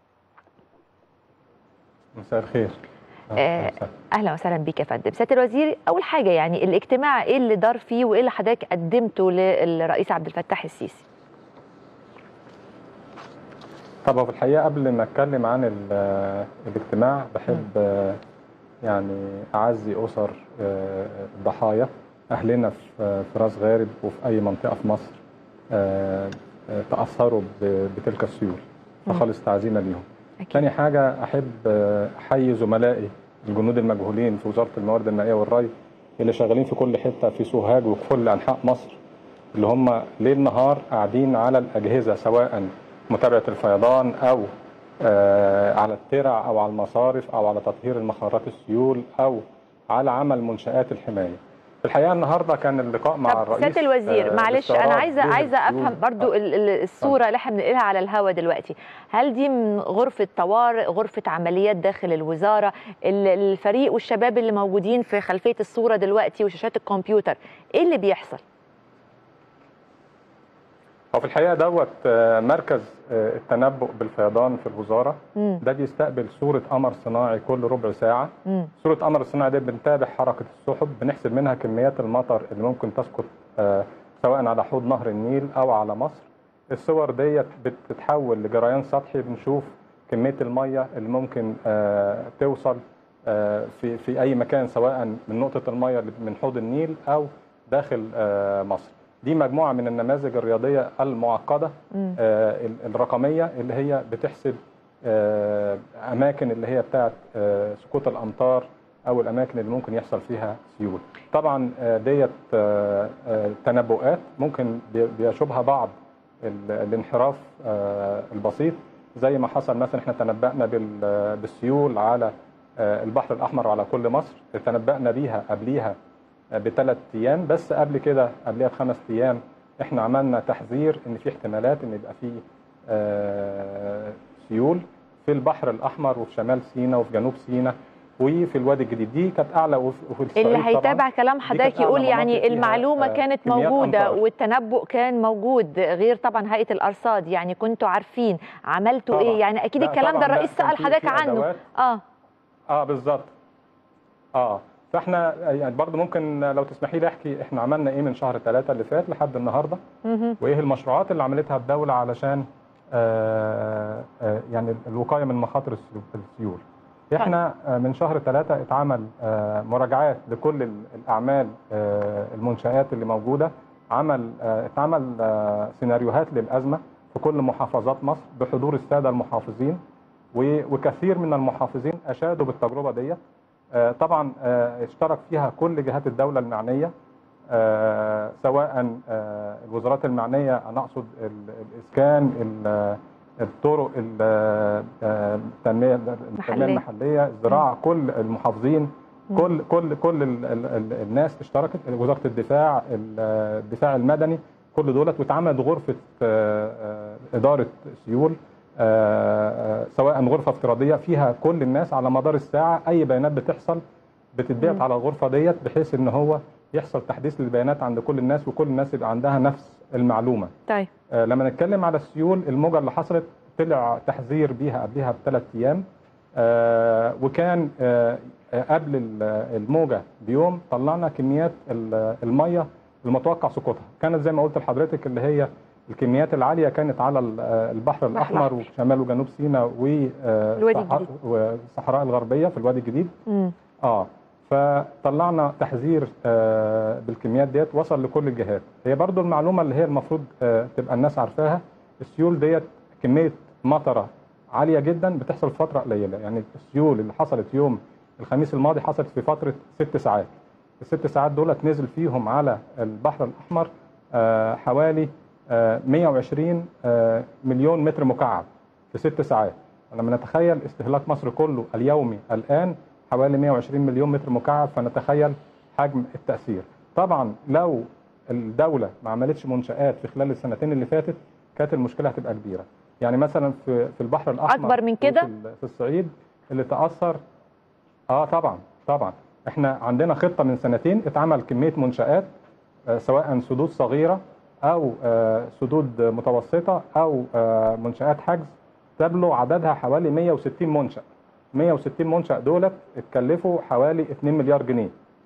مساء الخير آه اهلا وسهلا بك يا فندم سياده الوزير اول حاجه يعني الاجتماع ايه اللي دار فيه وايه اللي حضرتك قدمته للرئيس عبد الفتاح السيسي طب في الحقيقه قبل ما اتكلم عن الاجتماع بحب م. يعني اعزي اسر الضحايا اهلنا في راس غارب وفي اي منطقه في مصر تاثروا بتلك السيول فخالص تعزينا ليهم تاني حاجة أحب أحيي زملائي الجنود المجهولين في وزارة الموارد المائية والري اللي شغالين في كل حتة في سوهاج وفي كل أنحاء مصر اللي هم ليل نهار قاعدين على الأجهزة سواء متابعة الفيضان أو على الترع أو على المصارف أو على تطهير المخارات السيول أو على عمل منشآت الحماية في الحقيقه النهارده كان اللقاء مع الرئيس سياده الوزير معلش انا عايزه عايزه افهم برضو الصوره اللي احنا بننقلها على الهوا دلوقتي هل دي من غرفه طوارئ غرفه عمليات داخل الوزاره الفريق والشباب اللي موجودين في خلفيه الصوره دلوقتي وشاشات الكمبيوتر ايه اللي بيحصل هو في الحقيقه دوت مركز التنبؤ بالفيضان في الوزاره مم. ده بيستقبل صوره قمر صناعي كل ربع ساعه مم. صوره قمر الصناعي دي بنتابع حركه السحب بنحسب منها كميات المطر اللي ممكن تسقط سواء على حوض نهر النيل او على مصر الصور ديت بتتحول لجريان سطحي بنشوف كميه الميه اللي ممكن توصل في في اي مكان سواء من نقطه الميه من حوض النيل او داخل مصر دي مجموعه من النماذج الرياضيه المعقده آه الرقميه اللي هي بتحسب آه اماكن اللي هي بتاعه آه سقوط الامطار او الاماكن اللي ممكن يحصل فيها سيول طبعا آه ديت آه آه تنبؤات ممكن بيشوبها بعض الانحراف آه البسيط زي ما حصل مثلا احنا تنبأنا بالسيول على آه البحر الاحمر وعلى كل مصر تنبأنا بيها قبليها بثلاث ايام بس قبل كده قبلها بخمس ايام احنا عملنا تحذير ان في احتمالات ان يبقى في آه سيول في البحر الاحمر وفي شمال سيناء وفي جنوب سيناء وفي الوادي الجديد دي كانت اعلى وفي الصعيد اللي هيتابع طبعاً كلام حضرتك يقول يعني المعلومه كانت موجوده والتنبؤ كان موجود غير طبعا هيئه الارصاد يعني كنتوا عارفين عملتوا طبعاً. ايه يعني اكيد لا الكلام ده طبعاً، لا، الرئيس كان سال في- حضرتك في عنه أدوات. اه اه بالظبط اه فاحنا يعني برضه ممكن لو تسمحي لي احكي احنا عملنا ايه من شهر ثلاثة اللي فات لحد النهارده مهم. وايه المشروعات اللي عملتها الدوله علشان آه آه يعني الوقايه من مخاطر السيو- السيول. احنا آه من شهر ثلاثة اتعمل آه مراجعات لكل ال- الاعمال آه المنشآت اللي موجوده عمل آه اتعمل آه سيناريوهات للازمه في كل محافظات مصر بحضور الساده المحافظين و- وكثير من المحافظين اشادوا بالتجربه ديت آه، طبعا آه، اشترك فيها كل جهات الدوله المعنيه آه، سواء آه، الوزارات المعنيه انا اقصد ال- الاسكان ال- الطرق ال- آه، التنميه التنميه محلية. المحليه الزراعه كل المحافظين كل كل كل ال ال ال الناس اشتركت وزاره الدفاع ال- الدفاع المدني كل دولت واتعملت غرفه آه، آه، اداره سيول آه، آه، سواء غرفه افتراضيه فيها كل الناس على مدار الساعه اي بيانات بتحصل بتتبعت مم. على الغرفه ديت بحيث ان هو يحصل تحديث للبيانات عند كل الناس وكل الناس يبقى عندها نفس المعلومه طيب آه، لما نتكلم على السيول الموجه اللي حصلت طلع تحذير بيها قبلها بثلاث ايام آه، وكان آه، آه، قبل ال- الموجه بيوم طلعنا كميات ال- الميه المتوقع سقوطها كانت زي ما قلت لحضرتك اللي هي الكميات العاليه كانت على ال- آه، البحر الاحمر وشمال وجنوب سيناء الوادي والصحراء الجديد. والصحراء الغربيه في الوادي الجديد مم. اه فطلعنا تحذير آه بالكميات ديت وصل لكل الجهات هي برضو المعلومه اللي هي المفروض آه تبقى الناس عارفاها السيول ديت كميه مطره عاليه جدا بتحصل في فتره قليله يعني السيول اللي حصلت يوم الخميس الماضي حصلت في فتره ست ساعات الست ساعات دولت نزل فيهم على البحر الاحمر آه حوالي آه 120 آه مليون متر مكعب في ست ساعات لما نتخيل استهلاك مصر كله اليومي الان حوالي 120 مليون متر مكعب فنتخيل حجم التاثير طبعا لو الدوله ما عملتش منشات في خلال السنتين اللي فاتت كانت المشكله هتبقى كبيره يعني مثلا في في البحر الاحمر أكبر من كده؟ وفي ال- في الصعيد اللي تاثر اه طبعا طبعا احنا عندنا خطه من سنتين اتعمل كميه منشات آه، سواء سدود صغيره او آه، سدود متوسطه او آه، منشات حجز تبلغ عددها حوالي 160 منشأ 160 منشأ دولت اتكلفوا حوالي 2 مليار جنيه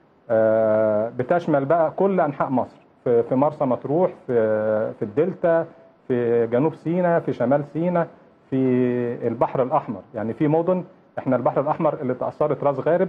آه، بتشمل بقى كل انحاء مصر في في مرسى مطروح في في الدلتا في جنوب سيناء في شمال سيناء في البحر الاحمر يعني في مدن احنا البحر الاحمر اللي تاثرت راس غارب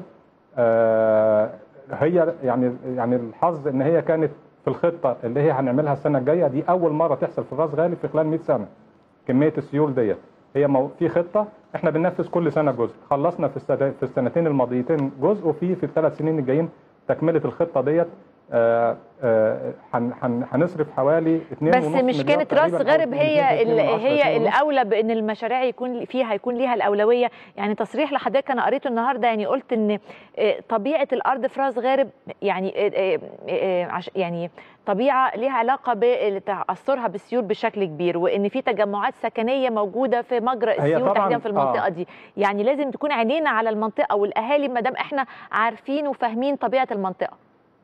آه، هي يعني يعني الحظ ان هي كانت في الخطه اللي هي هنعملها السنه الجايه دي اول مره تحصل في راس غارب في خلال 100 سنه كميه السيول ديت هي مو... في خطه احنا بننفذ كل سنه جزء خلصنا في السنة... في السنتين الماضيتين جزء وفي في الثلاث سنين الجايين تكمله الخطه ديت آه، آه، هن... هن... هنصرف حوالي 2 بس مش كانت راس غارب هي ال- هي الأول الاولى بان المشاريع يكون فيها يكون ليها الاولويه يعني تصريح لحضرتك انا قريته النهارده يعني قلت ان آه، طبيعه الارض في راس غارب يعني آه، آه، آه، عش- يعني طبيعه ليها علاقه بتاثرها بالسيول بشكل كبير وان في تجمعات سكنيه موجوده في مجرى هي السيول طبعاً- تحديدا في المنطقه آه. دي يعني لازم تكون عينينا على المنطقه والاهالي ما دام احنا عارفين وفاهمين طبيعه المنطقه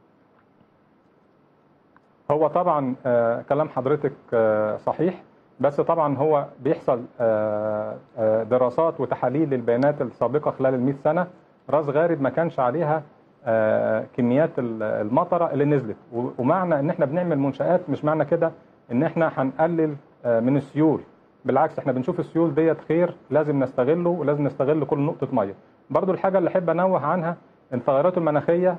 هو طبعا آه كلام حضرتك آه صحيح بس طبعا هو بيحصل آه آه دراسات وتحاليل للبيانات السابقه خلال ال 100 سنه راس غارب ما كانش عليها آه كميات ال- المطره اللي نزلت و- ومعنى ان احنا بنعمل منشات مش معنى كده ان احنا هنقلل آه من السيول بالعكس احنا بنشوف السيول ديت خير لازم نستغله ولازم نستغل كل نقطه ميه برضو الحاجه اللي احب انوه عنها التغيرات المناخيه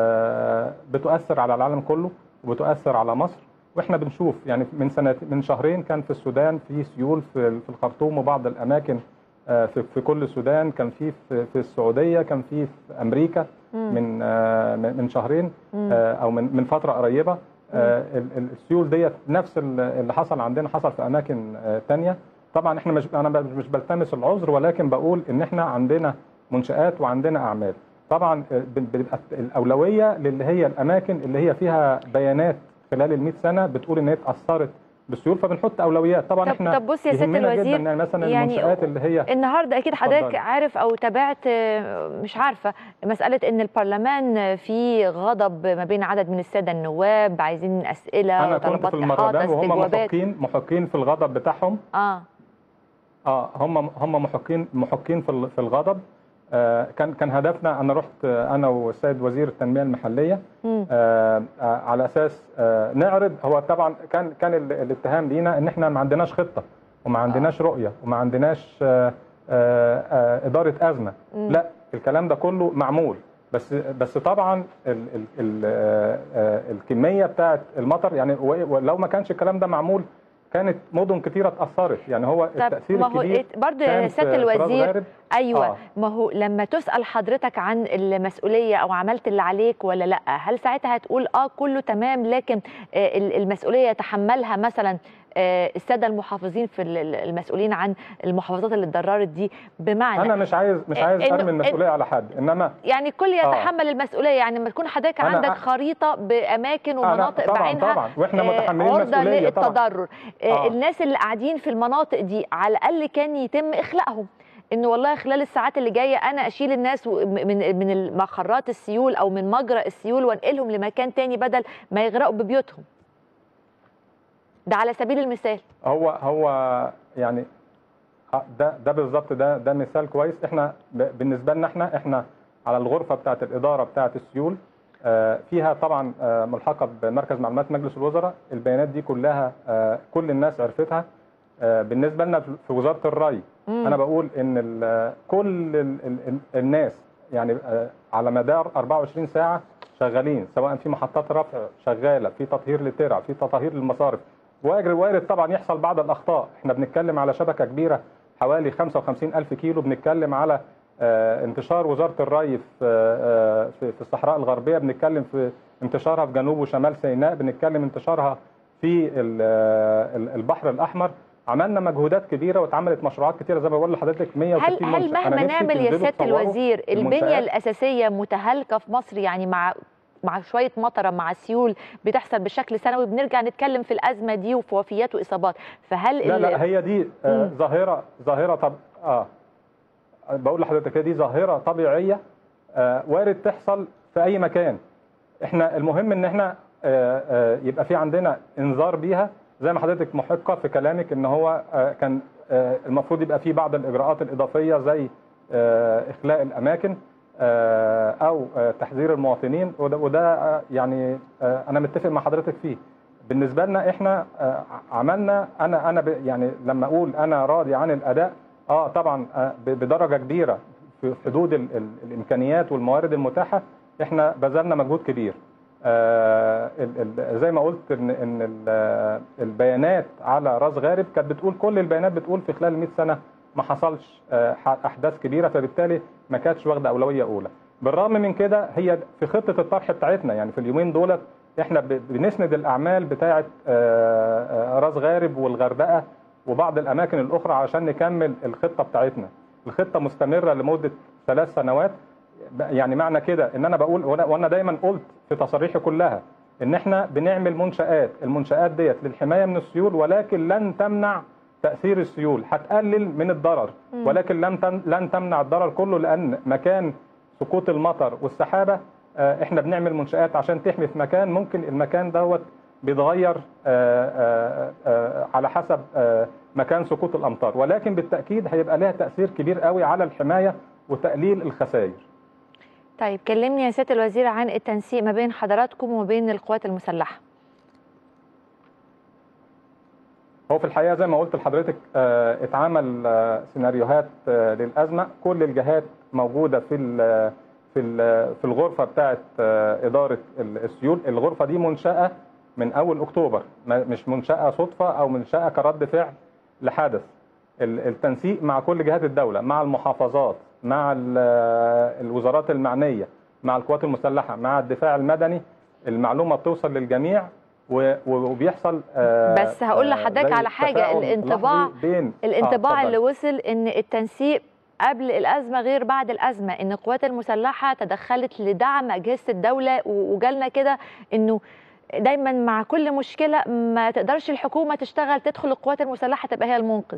آه بتؤثر على العالم كله وبتؤثر على مصر واحنا بنشوف يعني من سنه من شهرين كان في السودان في سيول في في الخرطوم وبعض الاماكن آه، في في كل السودان كان في في في السعوديه كان في في امريكا مم. من آه، من من شهرين مم. آه، او من من فتره قريبه آه، ال- ال- السيول ديت نفس ال- اللي حصل عندنا حصل في اماكن آه، تانية طبعا احنا مش انا ب- مش بلتمس العذر ولكن بقول ان احنا عندنا منشات وعندنا اعمال طبعا آه، ب- بتبقى الاولويه للي هي الاماكن اللي هي فيها بيانات خلال ال 100 سنه بتقول ان هي اتاثرت بالسيول فبنحط اولويات طبعا طب- احنا طب بص يا سيادة يهمنا الوزير، جدا يعني مثلا يعني المنشات اللي هي النهارده اكيد حضرتك اتفضلي. عارف او تابعت آه، مش عارفه مساله ان البرلمان في غضب ما بين عدد من الساده النواب عايزين اسئله انا كنت وطلبات في احاطه المهرجان وهم استجوابات محقين محقين في الغضب بتاعهم اه اه هم هم محقين محقين في ال- في الغضب آه كان كان هدفنا انا رحت آه، انا والسيد وزير التنميه المحليه مم. آه آه على اساس آه نعرض هو طبعا كان كان ال- الاتهام لينا ان احنا ما عندناش خطه وما عندناش رؤيه وما عندناش آه آه آه اداره ازمه مم. لا الكلام ده كله معمول بس بس طبعا ال ال ال آه آه الكميه بتاعت المطر يعني و- ولو ما كانش الكلام ده معمول كانت مدن كثيره اتاثرت يعني هو طب التاثير ما هو الكبير إيه- برضه يا كان سياده في- في راس الوزير غارب. ايوه آه. ما هو لما تسال حضرتك عن المسؤوليه او عملت اللي عليك ولا لا هل ساعتها هتقول اه كله تمام لكن آه، ال- المسؤوليه يتحملها مثلا آه، الساده المحافظين في ال- ال- المسؤولين عن المحافظات اللي اتضررت دي بمعنى انا مش عايز مش عايز إنه- ارمي المسؤوليه على حد انما يعني الكل آه. يتحمل المسؤوليه يعني لما تكون حضرتك أنا عندك أ- خريطه باماكن آه، لا، ومناطق طبعاً، بعينها طبعاً. وإحنا آه، متحملين عرضه مسؤولية طبعاً. للتضرر آه. آه. الناس اللي قاعدين في المناطق دي على الاقل كان يتم اخلاءهم انه والله خلال الساعات اللي جايه انا اشيل الناس و- من من المخرات السيول او من مجرى السيول وانقلهم لمكان تاني بدل ما يغرقوا ببيوتهم ده على سبيل المثال هو هو يعني آه، ده ده بالظبط ده ده مثال كويس احنا ب- بالنسبه لنا احنا احنا على الغرفه بتاعه الاداره بتاعه السيول آه، فيها طبعا آه، ملحقه بمركز معلومات مجلس الوزراء البيانات دي كلها آه، كل الناس عرفتها آه، بالنسبه لنا في وزاره الري مم. انا بقول ان ال- كل ال- ال- ال- الناس يعني آه، على مدار 24 ساعه شغالين سواء في محطات رفع شغاله في تطهير للترع في تطهير للمصارف وارد وارد طبعا يحصل بعض الاخطاء احنا بنتكلم على شبكه كبيره حوالي 55 الف كيلو بنتكلم على آه، انتشار وزاره الري في آه، في في الصحراء الغربيه بنتكلم في انتشارها في جنوب وشمال سيناء بنتكلم انتشارها في ال- آه، ال- البحر الاحمر عملنا مجهودات كبيره واتعملت مشروعات كتيره زي ما بقول لحضرتك 160 هل هل منشأ. أنا مهما نفسي نعمل يا تنزلوا سياده تصوروا الوزير البنيه المنشآت. الاساسيه متهالكه في مصر يعني مع مع شويه مطره مع سيول بتحصل بشكل سنوي بنرجع نتكلم في الازمه دي وفي وفيات واصابات فهل لا ال- لا هي دي آه، مم. ظاهره ظاهره طب اه بقول لحضرتك هي دي ظاهره طبيعيه آه، وارد تحصل في اي مكان احنا المهم ان احنا آه، آه، يبقى في عندنا انذار بيها زي ما حضرتك محقه في كلامك ان هو آه، كان آه، المفروض يبقى في بعض الاجراءات الاضافيه زي آه، اخلاء الاماكن آه، او آه، تحذير المواطنين وده, وده آه، يعني آه، انا متفق مع حضرتك فيه بالنسبه لنا احنا آه، عملنا انا انا ب- يعني لما اقول انا راضي عن الاداء اه طبعا آه، ب- بدرجه كبيره في حدود ال- ال- الامكانيات والموارد المتاحه احنا بذلنا مجهود كبير آه، ال- ال- زي ما قلت ان ان ال- البيانات على راس غارب كانت بتقول كل البيانات بتقول في خلال 100 سنه ما حصلش آه، ح- احداث كبيره فبالتالي ما كانتش واخده اولويه اولى بالرغم من كده هي في خطه الطرح بتاعتنا يعني في اليومين دولت احنا ب- بنسند الاعمال بتاعه آه، آه، راس غارب والغردقه وبعض الاماكن الاخرى عشان نكمل الخطه بتاعتنا الخطه مستمره لمده ثلاث سنوات يعني معنى كده ان انا بقول وانا وأنا دايما قلت في تصاريحي كلها ان احنا بنعمل منشآت المنشآت ديت للحمايه من السيول ولكن لن تمنع تاثير السيول هتقلل من الضرر مم. ولكن لن تم- لن تمنع الضرر كله لان مكان سقوط المطر والسحابه آه، احنا بنعمل منشآت عشان تحمي في مكان ممكن المكان دوت بيتغير آه، آه، آه، على حسب آه، مكان سقوط الامطار ولكن بالتاكيد هيبقى لها تاثير كبير قوي على الحمايه وتقليل الخسائر طيب كلمني يا سياده الوزير عن التنسيق ما بين حضراتكم وما بين القوات المسلحه هو في الحقيقه زي ما قلت لحضرتك آه، اتعمل آه، سيناريوهات آه، للازمه كل الجهات موجوده في ال- في ال- في الغرفه بتاعه آه، اداره ال- السيول الغرفه دي منشاه من اول اكتوبر ما- مش منشاه صدفه او منشاه كرد فعل لحدث ال- التنسيق مع كل جهات الدوله مع المحافظات مع ال- الوزارات المعنيه مع القوات المسلحه مع الدفاع المدني المعلومه بتوصل للجميع و- و- وبيحصل آه، بس هقول آه، لحضرتك زي على حاجه تفاعل الانطباع لحظي بين الانطباع آه، اللي اتفضل. وصل ان التنسيق قبل الازمه غير بعد الازمه ان القوات المسلحه تدخلت لدعم اجهزه الدوله و- وجالنا كده انه دايما مع كل مشكله ما تقدرش الحكومه تشتغل تدخل القوات المسلحه تبقى هي المنقذ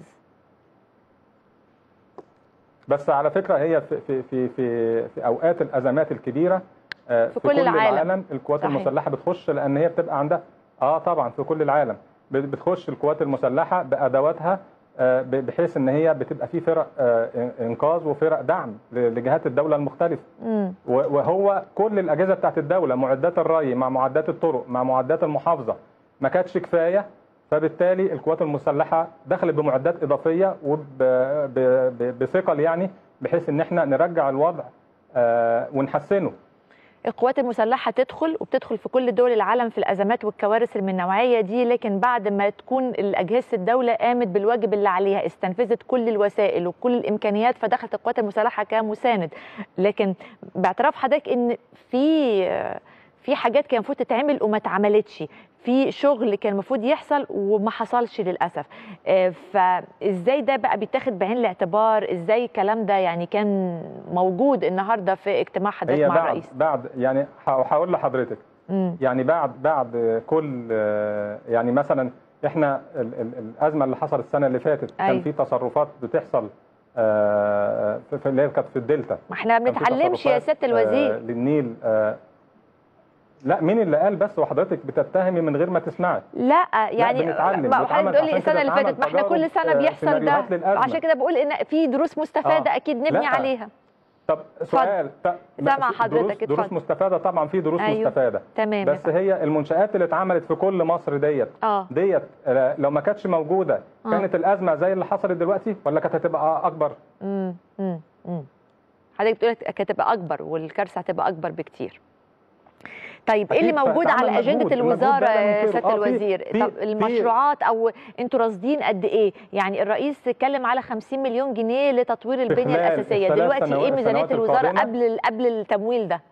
بس على فكره هي في في في في, في اوقات الازمات الكبيره آه، في كل العالم. القوات صحيح. المسلحه بتخش لان هي بتبقى عندها اه طبعا في كل العالم بت- بتخش القوات المسلحه بادواتها آه، ب- بحيث ان هي بتبقى في فرق آه، انقاذ وفرق دعم ل- لجهات الدوله المختلفه مم. و- وهو كل الاجهزه بتاعت الدوله معدات الري مع معدات الطرق مع معدات المحافظه ما كانتش كفايه فبالتالي القوات المسلحه دخلت بمعدات اضافيه وبثقل يعني بحيث ان احنا نرجع الوضع آه، ونحسنه القوات المسلحه تدخل وبتدخل في كل دول العالم في الازمات والكوارث اللي من النوعيه دي لكن بعد ما تكون اجهزه الدوله قامت بالواجب اللي عليها استنفذت كل الوسائل وكل الامكانيات فدخلت القوات المسلحه كمساند لكن باعتراف حضرتك ان في في حاجات كان المفروض تتعمل وما اتعملتش في شغل كان المفروض يحصل وما حصلش للاسف آه، فازاي ده بقى بيتاخد بعين الاعتبار ازاي الكلام ده يعني كان موجود النهارده في اجتماع حضرتك هي مع بعد الرئيس بعد يعني ه- هقول لحضرتك مم. يعني بعد بعد كل آه، يعني مثلا احنا ال- ال- الازمه اللي حصلت السنه اللي فاتت أيوة. كان في تصرفات بتحصل آه، في في- اللي هي كانت في الدلتا ما احنا ما كان في بنتعلمش يا تصرفات، سياده آه، الوزير للنيل آه، لا مين اللي قال بس وحضرتك بتتهمي من غير ما تسمعي لا يعني بنتعلم، ما بنتعلم حضرتك بتقول لي عشان السنه كده اللي اتعمل فاتت ما احنا كل تجارب، سنه آه، بيحصل ده سيناريوهات للأزمة. عشان كده بقول ان في دروس مستفاده آه. اكيد نبني لا. عليها طب سؤال ط- سامع في حضرتك، دروس, دروس اتفضل. مستفاده طبعا في دروس أيوه. مستفاده تمام بس هي المنشآت اللي اتعملت في كل مصر ديت اه ديت آه، لو ما كانتش موجوده آه. كانت الازمه زي اللي حصلت دلوقتي ولا كانت هتبقى اكبر؟ امم امم امم حضرتك بتقول كانت هتبقى اكبر والكارثه هتبقى اكبر بكتير طيب ايه اللي أكيد، موجود على فاتعمل اجنده مجهود، المجهود الوزاره ده لا يا ننكره. سياده آه، في- الوزير في- طب في- المشروعات او انتوا راصدين قد ايه يعني الرئيس اتكلم على 50 مليون جنيه لتطوير البنيه خلال الاساسيه الثلاث دلوقتي سنوات- ايه ميزانيه السنوات الوزاره القادمة؟ قبل قبل التمويل ده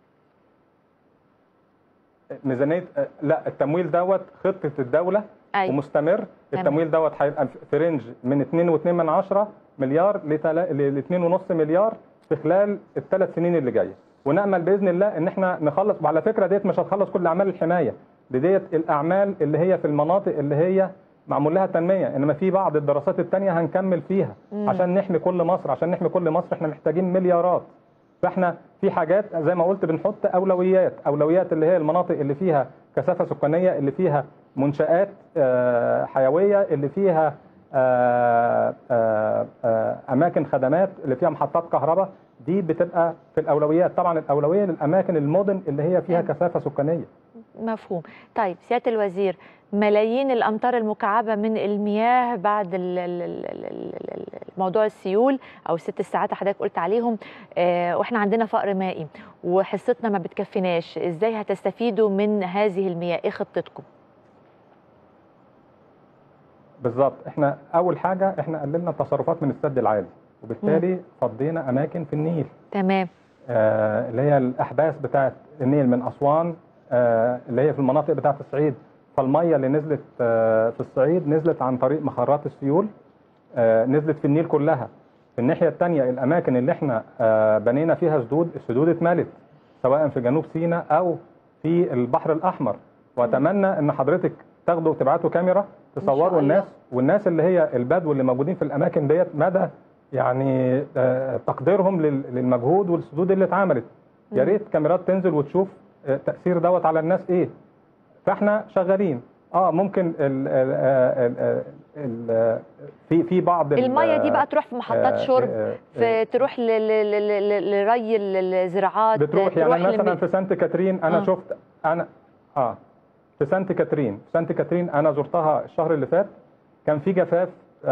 ميزانيه آه، لا التمويل دوت خطه الدوله أيوة. ومستمر تمام. التمويل دوت هيبقى في رينج من 2.2 من عشرة مليار ل 2.5 مليار في خلال الثلاث سنين اللي جايه ونامل باذن الله ان احنا نخلص وعلى فكره ديت مش هتخلص كل اعمال الحمايه دي ديت الاعمال اللي هي في المناطق اللي هي معمول لها تنميه انما في بعض الدراسات الثانيه هنكمل فيها مم. عشان نحمي كل مصر عشان نحمي كل مصر احنا محتاجين مليارات فاحنا في حاجات زي ما قلت بنحط اولويات اولويات اللي هي المناطق اللي فيها كثافه سكانيه اللي فيها منشات آه، حيويه اللي فيها آه، آه، آه، اماكن خدمات اللي فيها محطات كهرباء دي بتبقى في الاولويات طبعا الاولويه للاماكن المدن اللي هي فيها كثافه سكانيه مفهوم طيب سياده الوزير ملايين الامتار المكعبه من المياه بعد ال- ال- ال- ال- ال- ال- موضوع السيول او الست ساعات اللي حضرتك قلت عليهم آه، واحنا عندنا فقر مائي وحصتنا ما بتكفيناش ازاي هتستفيدوا من هذه المياه ايه خطتكم بالظبط احنا اول حاجه احنا قللنا التصرفات من السد العالي وبالتالي فضينا اماكن في النيل تمام آه، اللي هي الاحداث بتاعه النيل من اسوان آه، اللي هي في المناطق بتاعه الصعيد فالميه اللي نزلت آه، في الصعيد نزلت عن طريق مخرات السيول آه، نزلت في النيل كلها في الناحيه الثانيه الاماكن اللي احنا آه، بنينا فيها سدود السدود اتملت سواء في جنوب سيناء او في البحر الاحمر واتمنى ان حضرتك تاخدوا تبعتوا كاميرا تصوروا الله. الناس والناس اللي هي البدو اللي موجودين في الاماكن ديت مدى يعني آه، تقديرهم لل- للمجهود والسدود اللي اتعملت يا ريت كاميرات تنزل وتشوف آه، تاثير دوت على الناس ايه فاحنا شغالين اه ممكن ال ال ال ال ال في في بعض ال- الميه دي بقى تروح في محطات آه، شرب آه، في تروح ل- ل- ل- ل- لري ال- الزراعات بتروح يعني تروح مثلا لم- في سانت كاترين انا آه. شفت انا اه في سانت كاترين في سانت كاترين انا زرتها الشهر اللي فات كان في جفاف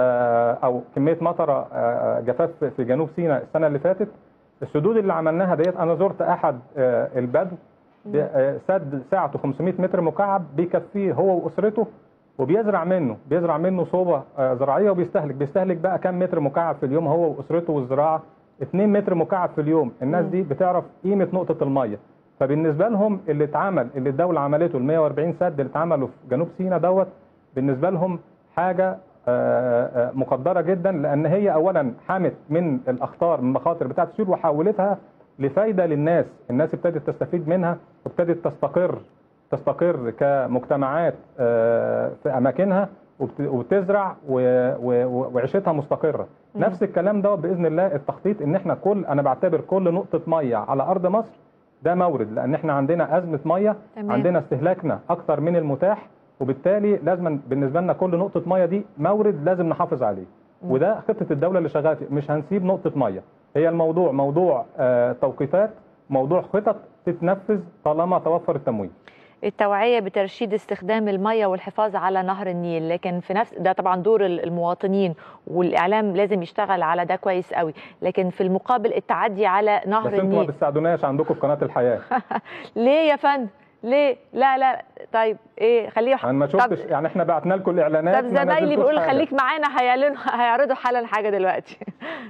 آه او كميه مطره آه جفاف في- في جنوب سيناء السنه اللي فاتت السدود اللي عملناها ديت انا زرت احد آه البدو بي- آه، سد سعته 500 متر مكعب بيكفيه هو واسرته وبيزرع منه بيزرع منه صوبه آه، زراعيه وبيستهلك بيستهلك بقى كام متر مكعب في اليوم هو واسرته والزراعه 2 متر مكعب في اليوم الناس مم. دي بتعرف قيمه نقطه الميه فبالنسبه لهم اللي اتعمل اللي الدوله عملته ال 140 سد اللي اتعملوا في جنوب سيناء دوت بالنسبه لهم حاجه آه، آه، مقدره جدا لان هي اولا حمت من الاخطار من المخاطر بتاعه السيول وحولتها لفايده للناس الناس ابتدت تستفيد منها وابتدت تستقر تستقر كمجتمعات آه، في اماكنها وبت- وبتزرع و- و- وعيشتها مستقره مم. نفس الكلام ده باذن الله التخطيط ان احنا كل انا بعتبر كل نقطه ميه على ارض مصر ده مورد لان احنا عندنا ازمه ميه تمام. عندنا استهلاكنا اكتر من المتاح وبالتالي لازم بالنسبه لنا كل نقطه ميه دي مورد لازم نحافظ عليه مم. وده خطه الدوله اللي شغاله فيه مش هنسيب نقطه ميه هي الموضوع موضوع آه، توقيتات موضوع خطط تتنفذ طالما توفر التمويل التوعية بترشيد استخدام المية والحفاظ على نهر النيل لكن في نفس ده طبعا دور المواطنين والإعلام لازم يشتغل على ده كويس قوي لكن في المقابل التعدي على نهر بس انتوا ما النيل بتساعدوناش عندكم في قناه الحياه ليه يا فندم ليه لا لا طيب ايه خليه انا ما شفتش يعني احنا بعتنا لكم الاعلانات طب ما زمايلي نزلتوش بيقولوا حاجة. خليك معانا هيعلنوا هيعرضوا حالا حاجة دلوقتي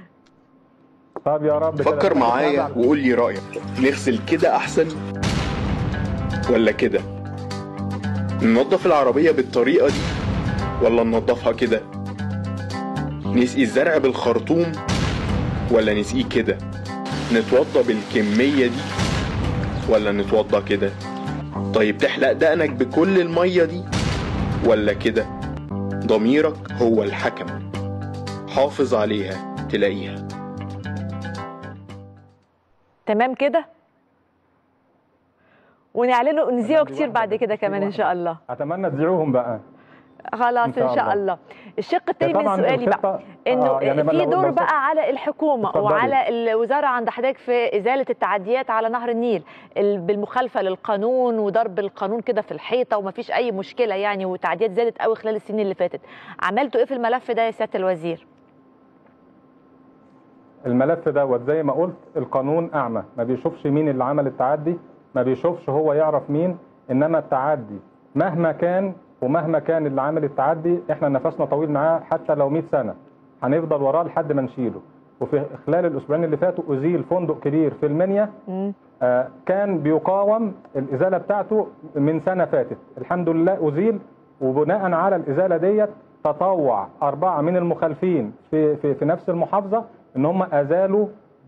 طب يا رب كده. فكر معايا وقول لي رأيك نغسل كده أحسن ولا كده ننظف العربية بالطريقة دي ولا ننظفها كده نسقي الزرع بالخرطوم ولا نسقيه كده نتوضى بالكمية دي ولا نتوضى كده طيب تحلق دقنك بكل المية دي ولا كده ضميرك هو الحكم حافظ عليها تلاقيها تمام كده ونعلنه ونذيعه كتير بعد كده كمان ان شاء الله اتمنى تذيعوهم بقى خلاص ان شاء الله الشق الثاني من طبعاً سؤالي بقى الخطة- انه آه، يعني في لو- دور لو- بقى على الحكومه اتفضلي. وعلى الوزاره عند حضرتك في ازاله التعديات على نهر النيل ال- بالمخالفه للقانون وضرب القانون كده في الحيطه ومفيش اي مشكله يعني وتعديات زادت قوي خلال السنين اللي فاتت عملتوا ايه في الملف ده يا سياده الوزير الملف دوت زي ما قلت القانون اعمى ما بيشوفش مين اللي عمل التعدي ما بيشوفش هو يعرف مين انما التعدي مهما كان ومهما كان اللي عامل التعدي احنا نفسنا طويل معاه حتى لو 100 سنه هنفضل وراه لحد ما نشيله وفي خلال الاسبوعين اللي فاتوا ازيل فندق كبير في المنيا آه، كان بيقاوم الازاله بتاعته من سنه فاتت الحمد لله ازيل وبناء على الازاله ديت تطوع اربعه من المخالفين في في, في نفس المحافظه ان هم ازالوا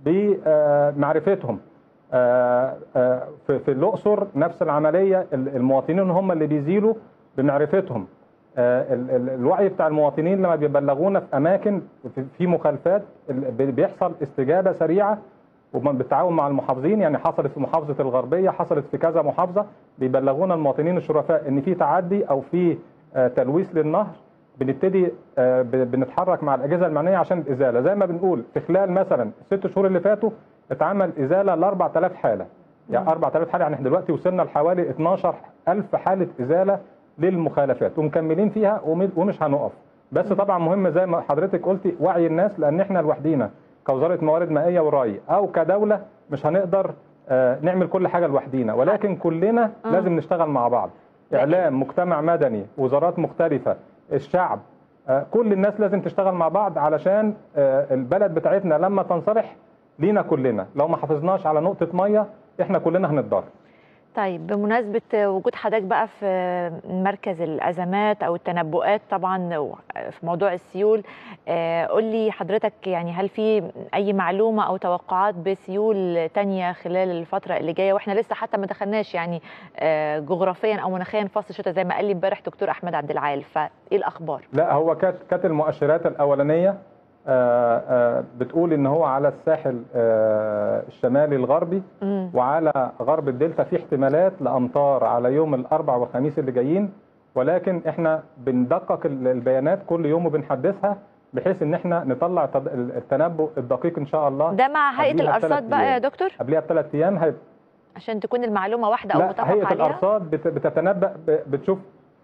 بمعرفتهم آه، آه، في في الاقصر نفس العمليه ال- المواطنين هم اللي بيزيلوا بمعرفتهم آه، ال- ال- الوعي بتاع المواطنين لما بيبلغونا في اماكن في- في مخالفات ال- بي- بيحصل استجابه سريعه وبالتعاون مع المحافظين يعني حصلت في محافظه الغربيه حصلت في كذا محافظه بيبلغونا المواطنين الشرفاء ان في تعدي او في آه، تلويث للنهر بنبتدي آه، ب- بنتحرك مع الاجهزه المعنيه عشان الازاله زي ما بنقول في خلال مثلا الست شهور اللي فاتوا اتعمل ازاله ل 4000 حاله يعني 4000 حاله يعني احنا دلوقتي وصلنا لحوالي 12000 حاله ازاله للمخالفات ومكملين فيها وم- ومش هنقف بس طبعا مهم زي ما حضرتك قلتي وعي الناس لان احنا لوحدينا كوزاره موارد مائيه وري او كدوله مش هنقدر آه، نعمل كل حاجه لوحدينا ولكن كلنا آه. لازم نشتغل مع بعض اعلام مجتمع مدني وزارات مختلفه الشعب آه، كل الناس لازم تشتغل مع بعض علشان آه، البلد بتاعتنا لما تنصلح لينا كلنا لو ما حافظناش على نقطه ميه احنا كلنا هنتضرر طيب بمناسبة وجود حضرتك بقى في مركز الأزمات أو التنبؤات طبعا في موضوع السيول آه، قول لي حضرتك يعني هل في أي معلومة أو توقعات بسيول تانية خلال الفترة اللي جاية وإحنا لسه حتى ما دخلناش يعني آه، جغرافيا أو مناخيا فصل الشتاء زي ما قال لي امبارح دكتور أحمد عبد العال فإيه الأخبار؟ لا هو كانت كانت المؤشرات الاولانيه آه، آه، بتقول ان هو على الساحل آه، الشمالي الغربي مم. وعلى غرب الدلتا في احتمالات لامطار على يوم الاربع والخميس اللي جايين ولكن احنا بندقق ال- البيانات كل يوم وبنحدثها بحيث ان احنا نطلع التد- التنبؤ الدقيق ان شاء الله ده مع هيئة قبليها بثلاث الأرصاد بقى يا أيام. دكتور قبلها بثلاث ايام هي- عشان تكون المعلومة واحدة أو لا متفق هيئه عليها؟ الارصاد بت- بتتنبأ ب- بتشوف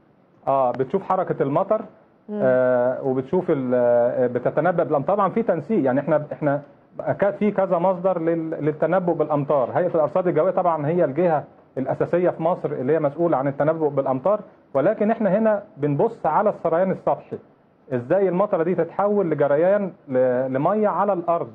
اه بتشوف حركه المطر مم. آه وبتشوف ال- آه، بتتنبأ بالامطار طبعا في تنسيق يعني احنا احنا كان في كذا مصدر لل- للتنبؤ بالامطار هيئه الارصاد الجويه طبعا هي الجهه الاساسيه في مصر اللي هي مسؤوله عن التنبؤ بالامطار ولكن احنا هنا بنبص على السريان السطحي ازاي المطره دي تتحول لجريان ل- لميه على الارض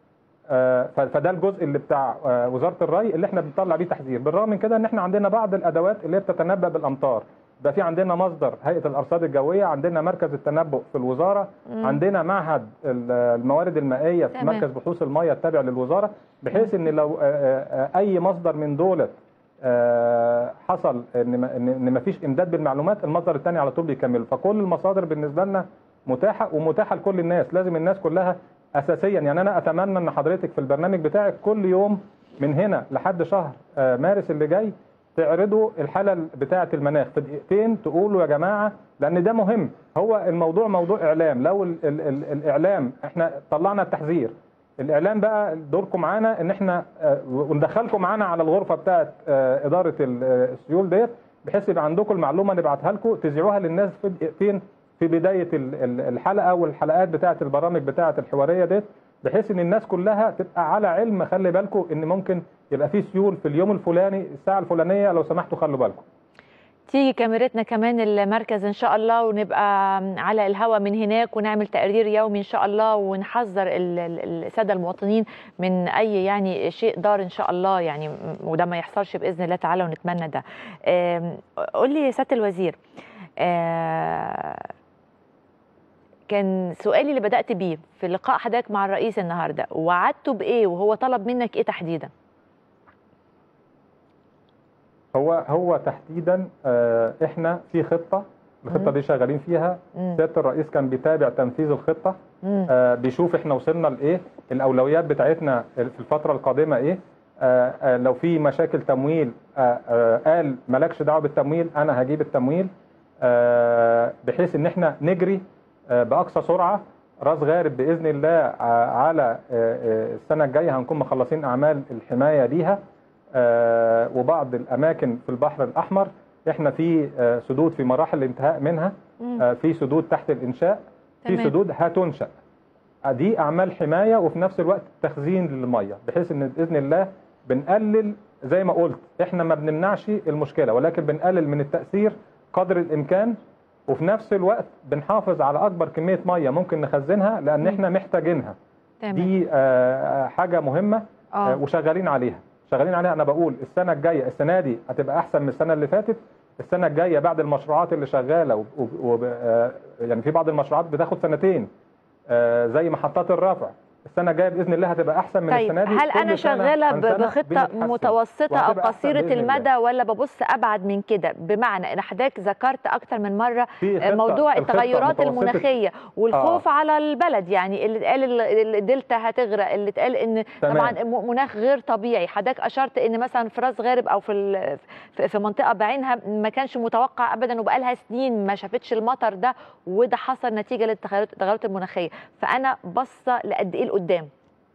آه، ف- فده الجزء اللي بتاع آه، وزاره الري اللي احنا بنطلع بيه تحذير بالرغم من كده ان احنا عندنا بعض الادوات اللي هي بتتنبأ بالامطار بقى في عندنا مصدر هيئه الارصاد الجويه عندنا مركز التنبؤ في الوزاره مم. عندنا معهد ال- الموارد المائيه في تمام. مركز بحوث الميه التابع للوزاره بحيث ان لو آه، آه، آه، اي مصدر من دولت آه، حصل ان ما- ان إن مفيش امداد بالمعلومات المصدر الثاني على طول بيكمله فكل المصادر بالنسبه لنا متاحه ومتاحه لكل الناس لازم الناس كلها اساسيا يعني انا اتمنى ان حضرتك في البرنامج بتاعك كل يوم من هنا لحد شهر آه، مارس اللي جاي تعرضوا الحاله بتاعه المناخ في دقيقتين تقولوا يا جماعه لان ده مهم هو الموضوع موضوع اعلام لو ال ال ال الاعلام احنا طلعنا التحذير الاعلام بقى دوركم معانا ان احنا آه، وندخلكم معانا على الغرفه بتاعه آه، اداره ال- آه، السيول ديت بحيث يبقى عندكم المعلومه نبعتها لكم تذيعوها للناس في دقيقتين في بدايه ال- ال- الحلقه والحلقات بتاعه البرامج بتاعه الحواريه ديت بحيث ان الناس كلها تبقى على علم خلي بالكم ان ممكن يبقى في سيول في اليوم الفلاني الساعه الفلانيه لو سمحتوا خلوا بالكم تيجي كاميرتنا كمان المركز ان شاء الله ونبقى على الهوا من هناك ونعمل تقرير يومي ان شاء الله ونحذر ال- ال- الساده المواطنين من اي يعني شيء ضار ان شاء الله يعني م- وده ما يحصلش باذن الله تعالى ونتمنى ده. آم، قول لي يا سياده الوزير آه، كان سؤالي اللي بدات بيه في لقاء حضرتك مع الرئيس النهارده وعدته بايه وهو طلب منك ايه تحديدا؟ هو هو تحديدا آه، احنا في خطه الخطه مم. دي شغالين فيها مم. سياده الرئيس كان بيتابع تنفيذ الخطه مم. آه، بيشوف احنا وصلنا لايه الاولويات بتاعتنا في الفتره القادمه ايه آه، آه، لو في مشاكل تمويل آه، آه، قال مالكش دعوه بالتمويل انا هجيب التمويل آه، بحيث ان احنا نجري آه، باقصى سرعه راس غارب باذن الله ع- على آه، آه، السنه الجايه هنكون مخلصين اعمال الحمايه ليها آه، وبعض الاماكن في البحر الاحمر احنا في آه، سدود في مراحل الانتهاء منها مم. آه، في سدود تحت الانشاء في تمام. سدود هتنشأ دي اعمال حمايه وفي نفس الوقت تخزين للميه بحيث ان باذن الله بنقلل زي ما قلت احنا ما بنمنعش المشكله ولكن بنقلل من التاثير قدر الامكان وفي نفس الوقت بنحافظ على اكبر كميه ميه ممكن نخزنها لان احنا محتاجينها تمام. دي آه، حاجه مهمه آه. آه، وشغالين عليها شغالين عليها انا بقول السنه الجايه السنه دي هتبقى احسن من السنه اللي فاتت السنه الجايه بعد المشروعات اللي شغاله و... و... و... آه، يعني في بعض المشروعات بتاخد سنتين آه، زي محطات الرفع السنه الجايه باذن الله هتبقى احسن من طيب السنه دي هل كل انا سنة شغاله عن ب- سنة بخطه بنتحسن. متوسطه او وهتبقى أحسن قصيره بإذن الله. المدى ولا ببص ابعد من كده بمعنى ان حضرتك ذكرت اكتر من مره في خطة- موضوع الخطة التغيرات متوسطة- المناخيه والخوف على البلد يعني اللي اتقال ال- الدلتا هتغرق اللي اتقال ان تمام. طبعا م- مناخ غير طبيعي حضرتك اشرت ان مثلا في راس غارب او في ال- في- في منطقه بعينها ما كانش متوقع ابدا وبقى لها سنين ما شافتش المطر ده وده حصل نتيجه للتغيرات التغيرات المناخيه فانا باصه لقد ايه لقدام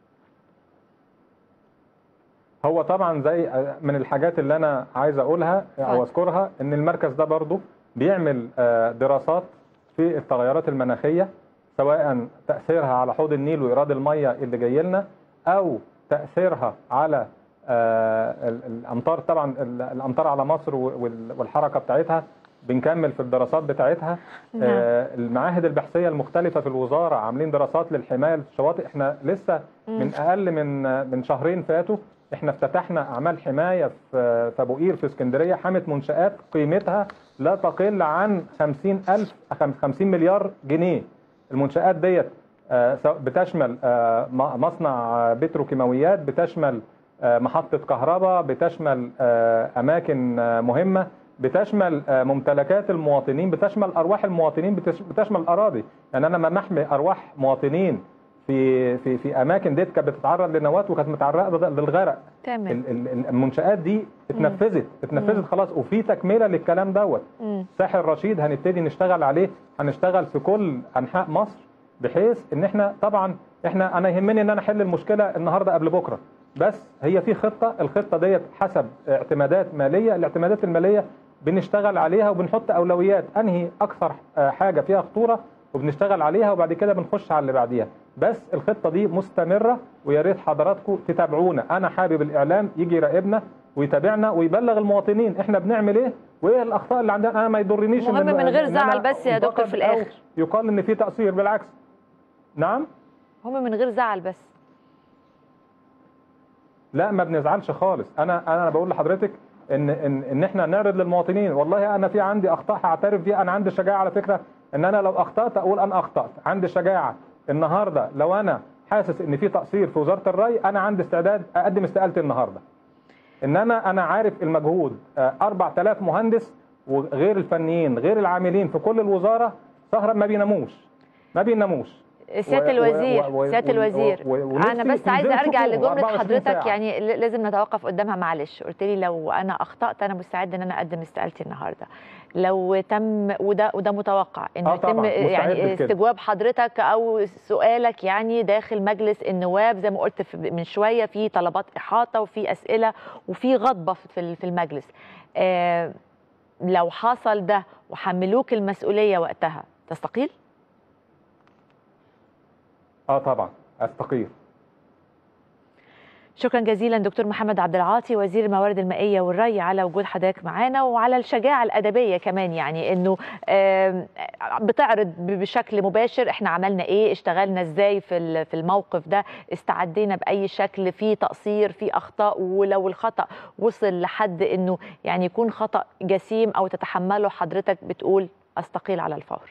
هو طبعا زي من الحاجات اللي انا عايز اقولها او اذكرها ان المركز ده برضو بيعمل آه، دراسات في التغيرات المناخيه سواء تاثيرها على حوض النيل وايراد الميه اللي جاي لنا او تاثيرها على آه، ال- الامطار طبعا ال- الامطار على مصر وال- والحركه بتاعتها بنكمل في الدراسات بتاعتها نعم. آه، المعاهد البحثيه المختلفه في الوزاره عاملين دراسات للحمايه للشواطئ احنا لسه مم. من اقل من من شهرين فاتوا احنا افتتحنا اعمال حمايه في في ابو قير في اسكندريه حامه منشات قيمتها لا تقل عن 50 الف 50 مليار جنيه المنشات ديت آه، سواء بتشمل آه، م- مصنع آه، بتروكيماويات بتشمل آه، محطه كهرباء بتشمل آه، اماكن آه، مهمه بتشمل آه، ممتلكات المواطنين بتشمل ارواح المواطنين بتش- بتشمل اراضي يعني انا ما محمي ارواح مواطنين في في في اماكن ديت كانت بتتعرض لنوات وكانت متعرضه للغرق تمام ال- ال- المنشآت دي اتنفذت اتنفذت خلاص وفي تكمله للكلام دوت مم. ساحل رشيد هنبتدي نشتغل عليه هنشتغل في كل انحاء مصر بحيث ان احنا طبعا احنا انا يهمني ان انا احل المشكله النهارده قبل بكره بس هي في خطه الخطه ديت حسب اعتمادات ماليه الاعتمادات الماليه بنشتغل عليها وبنحط اولويات انهي اكثر آه، حاجه فيها خطوره وبنشتغل عليها وبعد كده بنخش على اللي بعديها بس الخطه دي مستمره ويا ريت حضراتكم تتابعونا انا حابب الاعلام يجي يراقبنا ويتابعنا ويبلغ المواطنين احنا بنعمل ايه وايه الاخطاء اللي عندنا انا ما يضرنيش مهم إن- من غير إن زعل أنا بس يا دكتور في انتقد أو الآخر. يقال ان في تقصير بالعكس نعم هم من غير زعل بس لا ما بنزعلش خالص انا انا بقول لحضرتك ان ان ان احنا نعرض للمواطنين والله انا في عندي اخطاء هعترف بيها انا عندي شجاعه على فكره ان انا لو اخطات اقول انا اخطات عندي شجاعه النهارده لو انا حاسس ان في تقصير في وزاره الري انا عندي استعداد اقدم استقالتي النهارده انما انا عارف المجهود آه، 4000 مهندس وغير الفنيين غير العاملين في كل الوزاره سهره ما بيناموش ما بيناموش سياده و- الوزير و- و- سياده و- الوزير و- ونفسي انا بس تنزلوا عايزه ارجع تشوفوه لجمله 24 حضرتك ساعة. يعني ل- لازم نتوقف قدامها معلش قلت لي لو انا اخطات انا مستعد ان انا اقدم استقالتي النهارده لو تم وده وده متوقع انه آه يتم طبعاً، مستعد يعني لكده. استجواب حضرتك او سؤالك يعني داخل مجلس النواب زي ما قلت في- من شويه في طلبات احاطه وفي اسئله وفي غضبه في ال- في المجلس آه لو حصل ده وحملوك المسؤوليه وقتها تستقيل اه طبعا استقيل شكرا جزيلا دكتور محمد عبد العاطي وزير الموارد المائيه والري على وجود حضرتك معانا وعلى الشجاعه الادبيه كمان يعني انه آم، بتعرض ب- بشكل مباشر احنا عملنا ايه اشتغلنا ازاي في ال- في الموقف ده استعدينا باي شكل في تقصير في اخطاء ولو الخطا وصل لحد انه يعني يكون خطا جسيم او تتحمله حضرتك بتقول استقيل على الفور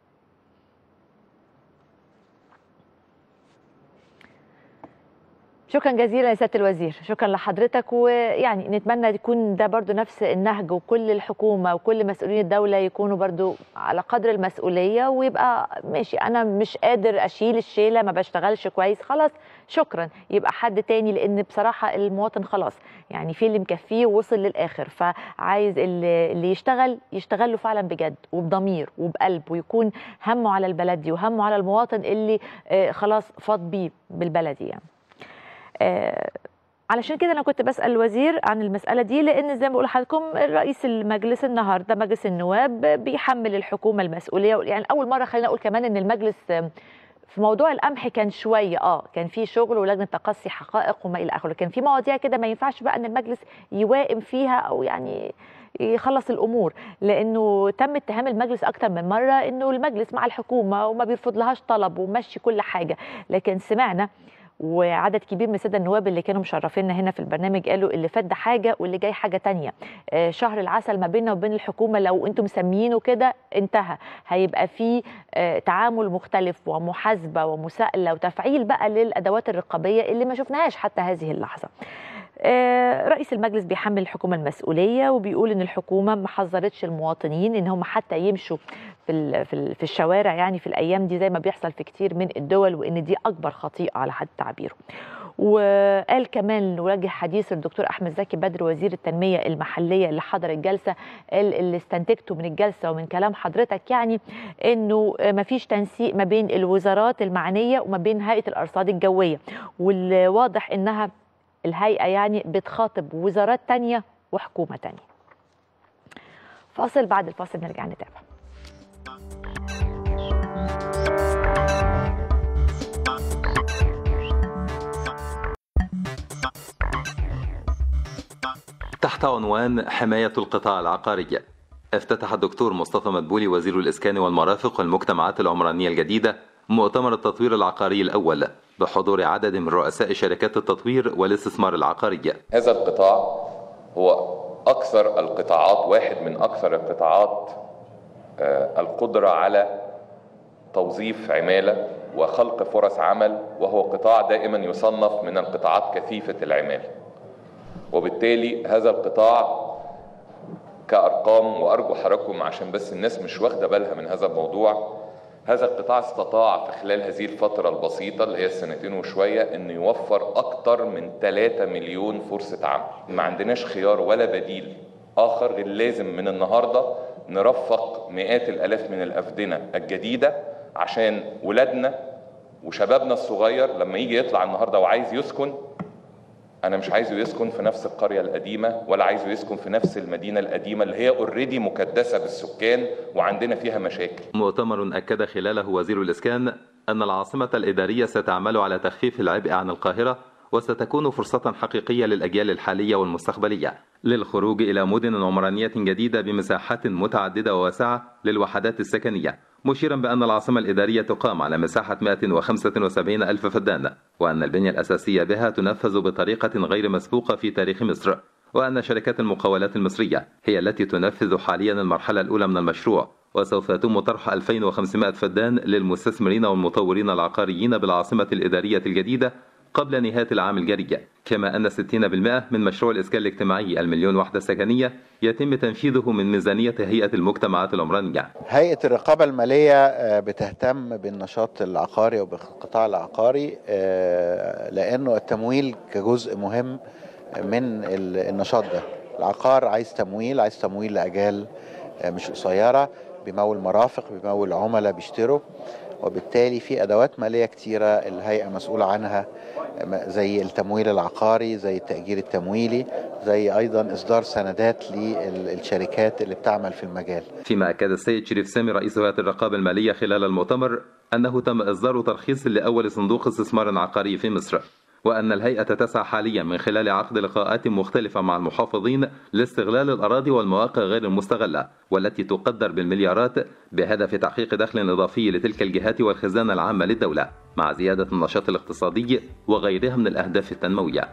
شكرا جزيلا يا سياده الوزير شكرا لحضرتك ويعني نتمنى يكون ده برضو نفس النهج وكل الحكومه وكل مسؤولين الدوله يكونوا برضو على قدر المسؤوليه ويبقى ماشي انا مش قادر اشيل الشيله ما بشتغلش كويس خلاص شكرا يبقى حد تاني لان بصراحه المواطن خلاص يعني في اللي مكفيه ووصل للاخر فعايز اللي, اللي يشتغل يشتغل له فعلا بجد وبضمير وبقلب ويكون همه على البلد دي وهمه على المواطن اللي آه خلاص فاض بيه بالبلدي يعني آه علشان كده انا كنت بسال الوزير عن المساله دي لان زي ما بقول لحضراتكم رئيس المجلس النهارده مجلس النواب بيحمل الحكومه المسؤوليه يعني اول مره خلينا اقول كمان ان المجلس في موضوع القمح كان شويه اه كان في شغل ولجنه تقصي حقائق وما الى اخره كان في مواضيع كده ما ينفعش بقى ان المجلس يوائم فيها او يعني يخلص الامور لانه تم اتهام المجلس اكتر من مره انه المجلس مع الحكومه وما بيرفض لهاش طلب ومشي كل حاجه لكن سمعنا وعدد كبير من الساده النواب اللي كانوا مشرفينا هنا في البرنامج قالوا اللي فات ده حاجه واللي جاي حاجه تانية آه شهر العسل ما بيننا وبين الحكومه لو انتم مسميينه كده انتهى هيبقى في آه تعامل مختلف ومحاسبه ومساءله وتفعيل بقى للادوات الرقابيه اللي ما شفناهاش حتى هذه اللحظه رئيس المجلس بيحمل الحكومه المسؤوليه وبيقول ان الحكومه ما حذرتش المواطنين ان هم حتى يمشوا في في الشوارع يعني في الايام دي زي ما بيحصل في كتير من الدول وان دي اكبر خطيئه على حد تعبيره. وقال كمان وجه حديث الدكتور احمد زكي بدر وزير التنميه المحليه اللي حضر الجلسه قال اللي استنتجته من الجلسه ومن كلام حضرتك يعني انه ما فيش تنسيق ما بين الوزارات المعنيه وما بين هيئه الارصاد الجويه والواضح انها الهيئة يعني بتخاطب وزارات تانية وحكومة تانية فاصل بعد الفاصل نرجع نتابع تحت عنوان حماية القطاع العقاري افتتح الدكتور مصطفى مدبولي وزير الإسكان والمرافق والمجتمعات العمرانية الجديدة مؤتمر التطوير العقاري الأول بحضور عدد من رؤساء شركات التطوير والاستثمار العقاري هذا القطاع هو أكثر القطاعات واحد من أكثر القطاعات القدرة على توظيف عمالة وخلق فرص عمل وهو قطاع دائما يصنف من القطاعات كثيفة العمالة وبالتالي هذا القطاع كأرقام وأرجو حضراتكم عشان بس الناس مش واخدة بالها من هذا الموضوع هذا القطاع استطاع في خلال هذه الفترة البسيطة اللي هي السنتين وشوية أن يوفر أكتر من 3 مليون فرصة عمل ما عندناش خيار ولا بديل آخر غير لازم من النهاردة نرفق مئات الألاف من الأفدنة الجديدة عشان ولادنا وشبابنا الصغير لما يجي يطلع النهاردة وعايز يسكن انا مش عايزه يسكن في نفس القريه القديمه ولا عايزه يسكن في نفس المدينه القديمه اللي هي اوريدي مكدسه بالسكان وعندنا فيها مشاكل مؤتمر اكد خلاله وزير الاسكان ان العاصمه الاداريه ستعمل على تخفيف العبء عن القاهره وستكون فرصة حقيقية للأجيال الحالية والمستقبلية للخروج إلى مدن عمرانية جديدة بمساحات متعددة وواسعة للوحدات السكنية مشيرا بأن العاصمة الإدارية تقام على مساحة 175 ألف فدان وأن البنية الأساسية بها تنفذ بطريقة غير مسبوقة في تاريخ مصر وأن شركات المقاولات المصرية هي التي تنفذ حاليا المرحلة الأولى من المشروع وسوف يتم طرح 2500 فدان للمستثمرين والمطورين العقاريين بالعاصمة الإدارية الجديدة قبل نهاية العام الجاري كما أن 60% من مشروع الإسكان الاجتماعي المليون وحدة سكنية يتم تنفيذه من ميزانية هيئة المجتمعات العمرانية هيئة الرقابة المالية بتهتم بالنشاط العقاري وبالقطاع العقاري لأنه التمويل كجزء مهم من النشاط ده العقار عايز تمويل عايز تمويل لأجال مش قصيرة بيمول مرافق بيمول عملاء بيشتروا وبالتالي في ادوات ماليه كتيره الهيئه مسؤوله عنها زي التمويل العقاري زي التاجير التمويلي زي ايضا اصدار سندات للشركات اللي بتعمل في المجال فيما اكد السيد شريف سامي رئيس هيئه الرقابه الماليه خلال المؤتمر انه تم اصدار ترخيص لاول صندوق استثمار عقاري في مصر وأن الهيئة تسعى حاليا من خلال عقد لقاءات مختلفة مع المحافظين لاستغلال الأراضي والمواقع غير المستغلة والتي تقدر بالمليارات بهدف تحقيق دخل إضافي لتلك الجهات والخزانة العامة للدولة مع زيادة النشاط الاقتصادي وغيرها من الأهداف التنموية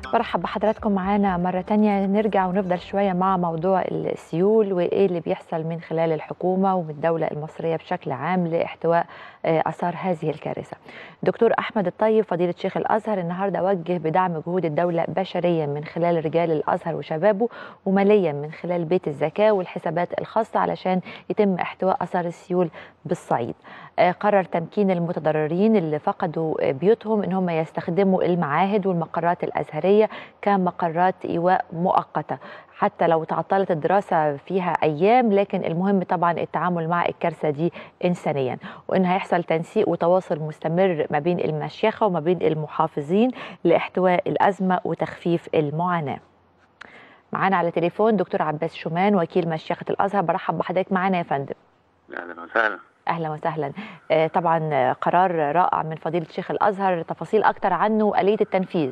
برحب بحضراتكم معانا مرة تانية نرجع ونفضل شوية مع موضوع السيول وإيه اللي بيحصل من خلال الحكومة ومن الدولة المصرية بشكل عام لاحتواء آه، آثار هذه الكارثة دكتور أحمد الطيب فضيلة شيخ الأزهر النهاردة وجه بدعم جهود الدولة بشريا من خلال رجال الأزهر وشبابه وماليا من خلال بيت الزكاة والحسابات الخاصة علشان يتم احتواء آثار السيول بالصعيد آه، قرر تمكين المتضررين اللي فقدوا آه، بيوتهم ان هم يستخدموا المعاهد والمقرات الازهريه كمقرات ايواء مؤقته حتى لو تعطلت الدراسه فيها ايام لكن المهم طبعا التعامل مع الكارثه دي انسانيا وان هيحصل تنسيق وتواصل مستمر ما بين المشيخه وما بين المحافظين لاحتواء الازمه وتخفيف المعاناه معانا على تليفون دكتور عباس شومان وكيل مشيخه الازهر برحب بحضرتك معانا يا فندم اهلا وسهلا اهلا وسهلا آه، طبعا آه، قرار رائع من فضيله شيخ الازهر تفاصيل اكتر عنه واليه التنفيذ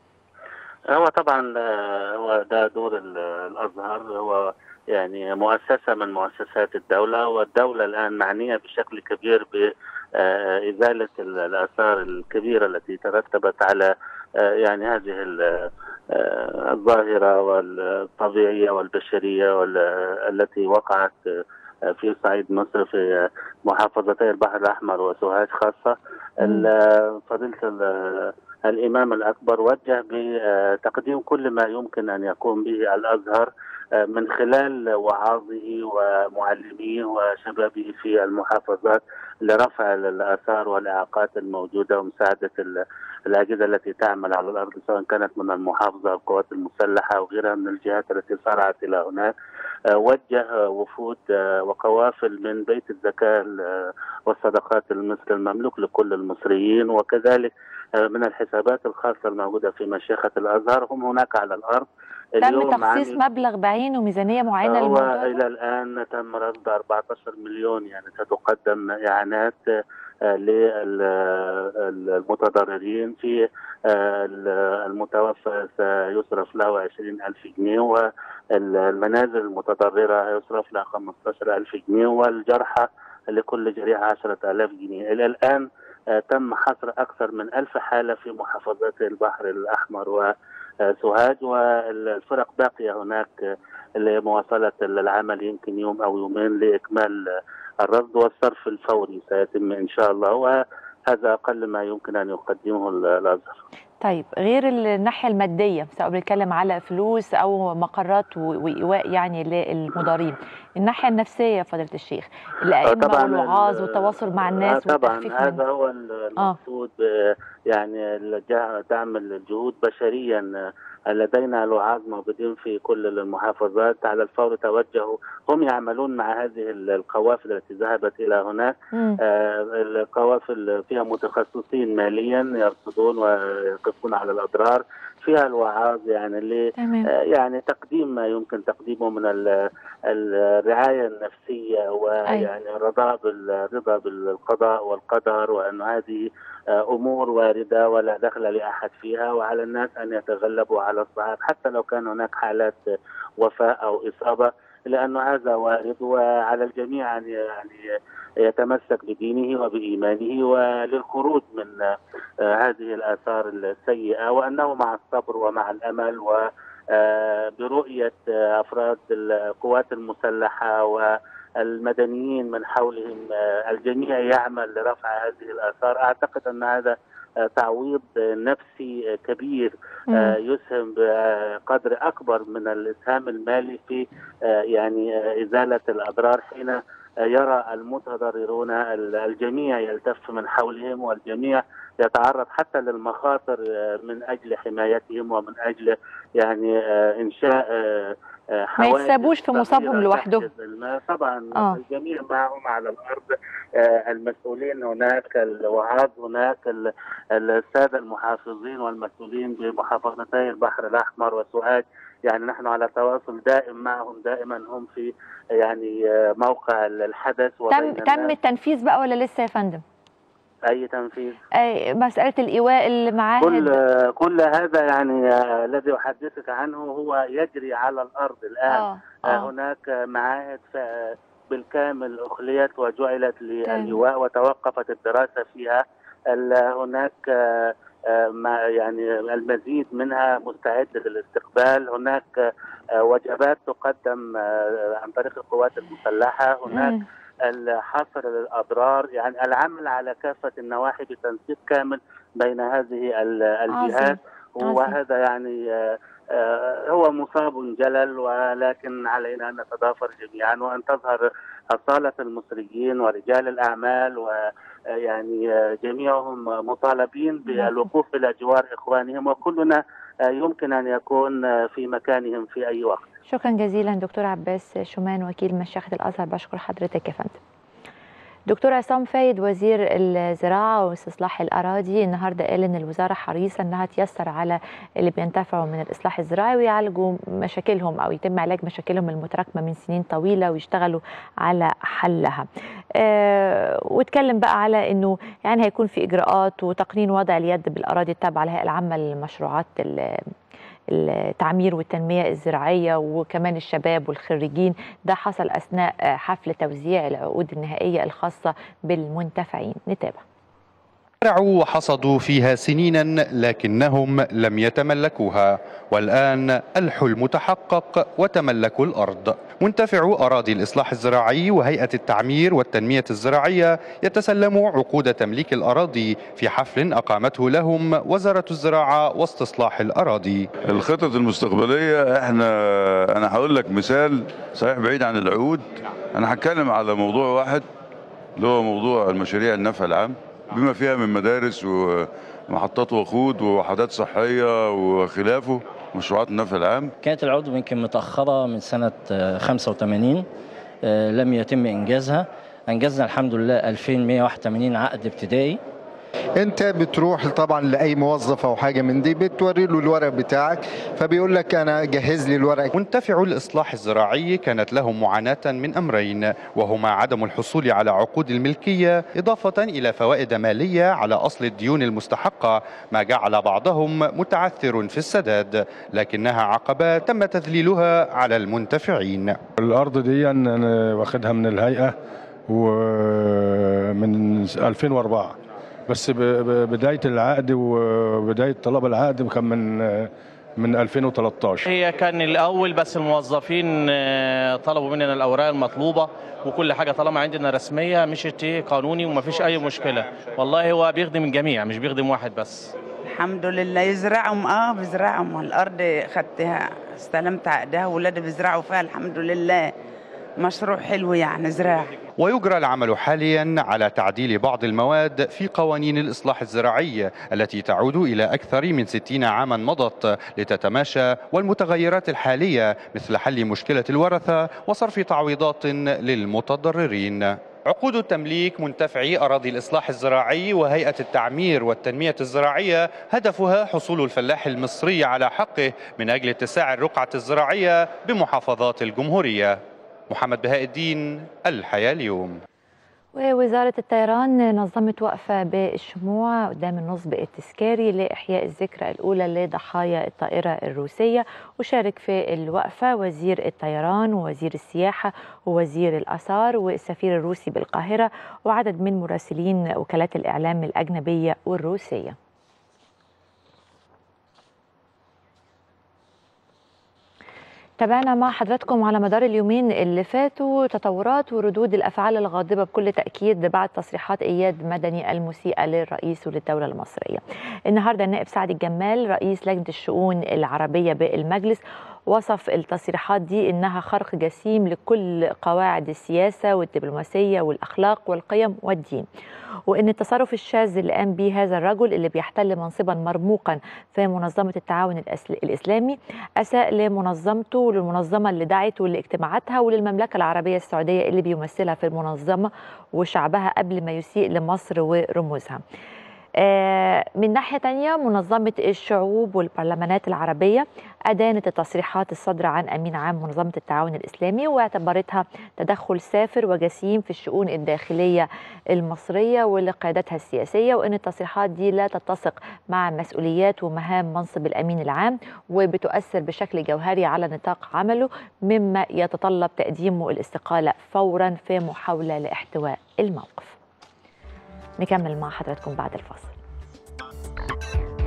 هو طبعا آه، هو ده دور ال- الازهر هو يعني مؤسسه من مؤسسات الدوله والدوله الان معنيه بشكل كبير بازاله الاثار الكبيره التي ترتبت على آه، يعني هذه ال- آه، الظاهره والطبيعيه والبشريه وال- التي وقعت آه، في صعيد مصر في محافظتي البحر الاحمر وسوهاج خاصه ال- فضيله ال- الامام الاكبر وجه بتقديم كل ما يمكن ان يقوم به الازهر آه، من خلال وعاظه ومعلميه وشبابه في المحافظات لرفع الاثار والاعاقات الموجوده ومساعده ال- الاجهزه التي تعمل على الارض سواء كانت من المحافظه القوات المسلحه وغيرها من الجهات التي صارعت الى هناك آه، وجه وفود آه، وقوافل من بيت الزكاه ال- والصدقات المصري المملوك لكل المصريين وكذلك آه، من الحسابات الخاصه الموجوده في مشيخه الازهر هم هناك على الارض تم اليوم تخصيص عامل- مبلغ بعينه وميزانيه معينه هو للموضوع ده؟ الى الان تم رصد 14 مليون يعني ستقدم اعانات آه، للمتضررين في آه، المتوفى سيصرف له 20 ألف جنيه والمنازل المتضررة يصرف لها 15 ألف جنيه والجرحى لكل جريحة 10 ألاف جنيه إلى الآن آه، تم حصر أكثر من ألف حالة في محافظات البحر الأحمر وسوهاج والفرق باقية هناك آه، لمواصلة العمل يمكن يوم أو يومين لإكمال آه، الرصد والصرف الفوري سيتم إن شاء الله وهذا أقل ما يمكن أن يقدمه ال- الأزهر طيب غير الناحيه الماديه سواء بنتكلم على فلوس او مقرات و- وايواء يعني للمضارين الناحيه الناحيه فضيله الشيخ الائمه طبعاً والوعاظ ال- والتواصل مع آه الناس طبعا والتخفيف هذا منه. هو المقصود ب- يعني الجا- دعم الجهود بشريا آه، لدينا الوعاظ موجودين في كل المحافظات على الفور توجهوا هم يعملون مع هذه ال- القوافل التي ذهبت الى هناك مم. آه، القوافل فيها متخصصين ماليا يرصدون ويقفون على الاضرار فيها الوعاظ يعني اللي تمام. آه، يعني تقديم ما يمكن تقديمه من ال- الرعايه النفسيه ويعني الرضا بالرضا بالقضاء والقدر وان هذه آه، امور وارده ولا دخل لاحد فيها وعلى الناس ان يتغلبوا على الصعاب حتى لو كان هناك حالات وفاه او اصابه لانه هذا وارد وعلى الجميع ان يعني يتمسك بدينه وبايمانه وللخروج من آه، هذه الاثار السيئه وانه مع الصبر ومع الامل و آه، برؤيه آه، افراد القوات المسلحه والمدنيين من حولهم آه، الجميع يعمل لرفع هذه الاثار اعتقد ان هذا آه، تعويض آه، نفسي آه، كبير آه، يسهم بقدر اكبر من الاسهام المالي في آه، يعني آه، ازاله الاضرار حين آه، يرى المتضررون ال- الجميع يلتف من حولهم والجميع يتعرض حتى للمخاطر آه، من اجل حمايتهم ومن اجل يعني آه، انشاء آه، آه، ما حوادث يتسابوش في مصابهم صغيرة لوحدهم تحجز الماء. طبعا آه. الجميع معهم على الارض آه، المسؤولين هناك الوعاظ هناك ال- الساده المحافظين والمسؤولين بمحافظتي البحر الاحمر وسوهاج يعني نحن على تواصل دائم معهم دائما هم في يعني آه، موقع الحدث تم وبين تم الناس. التنفيذ بقى ولا لسه يا فندم اي تنفيذ أي مساله الايواء المعاهد كل كل هذا يعني آه، الذي احدثك عنه هو يجري على الارض الان آه، آه. آه. هناك معاهد ف- بالكامل اخليت وجعلت للايواء وتوقفت الدراسه فيها ال- هناك آه، آه، ما يعني المزيد منها مستعده للاستقبال هناك آه، وجبات تقدم آه، عن طريق القوات المسلحه هناك الحصر للاضرار يعني العمل على كافه النواحي بتنسيق كامل بين هذه ال- الجهات عظيم. وهذا يعني آه، آه، هو مصاب جلل ولكن علينا ان نتضافر جميعا وان تظهر اصاله المصريين ورجال الاعمال ويعني جميعهم مطالبين بالوقوف الى جوار اخوانهم وكلنا آه، يمكن ان يكون آه، في مكانهم في اي وقت. شكرا جزيلا دكتور عباس شومان وكيل مشيخة الأزهر بشكر حضرتك يا فندم دكتور عصام فايد وزير الزراعة واستصلاح الأراضي النهاردة قال إن الوزارة حريصة إنها تيسر على اللي بينتفعوا من الإصلاح الزراعي ويعالجوا مشاكلهم أو يتم علاج مشاكلهم المتراكمة من سنين طويلة ويشتغلوا على حلها آه واتكلم بقى على إنه يعني هيكون في إجراءات وتقنين وضع اليد بالأراضي التابعة للهيئة العامة للمشروعات ال- التعمير والتنمية الزراعية وكمان الشباب والخريجين ده حصل أثناء حفل توزيع العقود النهائية الخاصة بالمنتفعين نتابع زرعوا وحصدوا فيها سنينا لكنهم لم يتملكوها والآن الحلم تحقق وتملكوا الأرض منتفعو أراضي الإصلاح الزراعي وهيئة التعمير والتنمية الزراعية يتسلموا عقود تمليك الأراضي في حفل أقامته لهم وزارة الزراعة واستصلاح الأراضي الخطط المستقبلية احنا انا هقول لك مثال صحيح بعيد عن العقود انا هتكلم على موضوع واحد اللي هو موضوع المشاريع النفع العام بما فيها من مدارس ومحطات وقود ووحدات صحية وخلافه مشروعات النفع العام كانت العقود يمكن متأخرة من سنة آه، 85 آه، لم يتم إنجازها أنجزنا الحمد لله 2181 عقد ابتدائي انت بتروح طبعا لاي موظف او حاجه من دي بتوري له الورق بتاعك فبيقول لك انا جهز لي الورق منتفعو الإصلاح الزراعي كانت لهم معاناة من أمرين وهما عدم الحصول على عقود الملكية إضافة إلى فوائد مالية على أصل الديون المستحقة ما جعل بعضهم متعثر في السداد لكنها عقبات تم تذليلها على المنتفعين الارض دي انا واخدها من الهيئه ومن 2004 بس ب- ب- بدايه العقد وبدايه طلب العقد كان من من 2013 هي كان الاول بس الموظفين آه، طلبوا مننا الاوراق المطلوبه وكل حاجه طالما عندنا رسميه مشيت إيه قانوني وما فيش اي مشكله والله هو بيخدم الجميع مش بيخدم واحد بس الحمد لله يزرعهم اه بزرعهم الارض خدتها استلمت عقدها وولادي بيزرعوا فيها الحمد لله مشروع حلو يعني زراعي ويجرى العمل حاليا على تعديل بعض المواد في قوانين الإصلاح الزراعي التي تعود إلى أكثر من 60 عاما مضت لتتماشى والمتغيرات الحالية مثل حل مشكلة الورثة وصرف تعويضات للمتضررين عقود التمليك منتفعي أراضي الإصلاح الزراعي وهيئة التعمير والتنمية الزراعية هدفها حصول الفلاح المصري على حقه من أجل اتساع الرقعة الزراعية بمحافظات الجمهورية محمد بهاء الدين الحياة اليوم ووزارة الطيران نظمت وقفة بالشموع قدام النصب التذكاري لإحياء الذكرى الأولى لضحايا الطائرة الروسية وشارك في الوقفة وزير الطيران ووزير السياحة ووزير الآثار والسفير الروسي بالقاهرة وعدد من مراسلين وكالات الإعلام الأجنبية والروسية تابعنا مع حضراتكم على مدار اليومين اللي فاتوا تطورات وردود الافعال الغاضبه بكل تاكيد بعد تصريحات اياد مدني المسيئه للرئيس وللدوله المصريه. النهارده النائب سعد الجمال رئيس لجنه الشؤون العربيه بالمجلس وصف التصريحات دي انها خرق جسيم لكل قواعد السياسه والدبلوماسيه والاخلاق والقيم والدين. وان التصرف الشاذ اللي قام به هذا الرجل اللي بيحتل منصبا مرموقا في منظمه التعاون الأسل- الاسلامي اساء لمنظمته وللمنظمه اللي دعته لاجتماعاتها وللمملكه العربيه السعوديه اللي بيمثلها في المنظمه وشعبها قبل ما يسيء لمصر ورموزها. آه، من ناحية تانية منظمة الشعوب والبرلمانات العربية أدانت التصريحات الصادرة عن أمين عام منظمة التعاون الإسلامي واعتبرتها تدخل سافر وجسيم في الشؤون الداخلية المصرية ولقيادتها السياسية وأن التصريحات دي لا تتسق مع مسؤوليات ومهام منصب الأمين العام وبتؤثر بشكل جوهري على نطاق عمله مما يتطلب تقديمه الاستقالة فورا في محاولة لاحتواء الموقف نكمل مع حضراتكم بعد الفاصل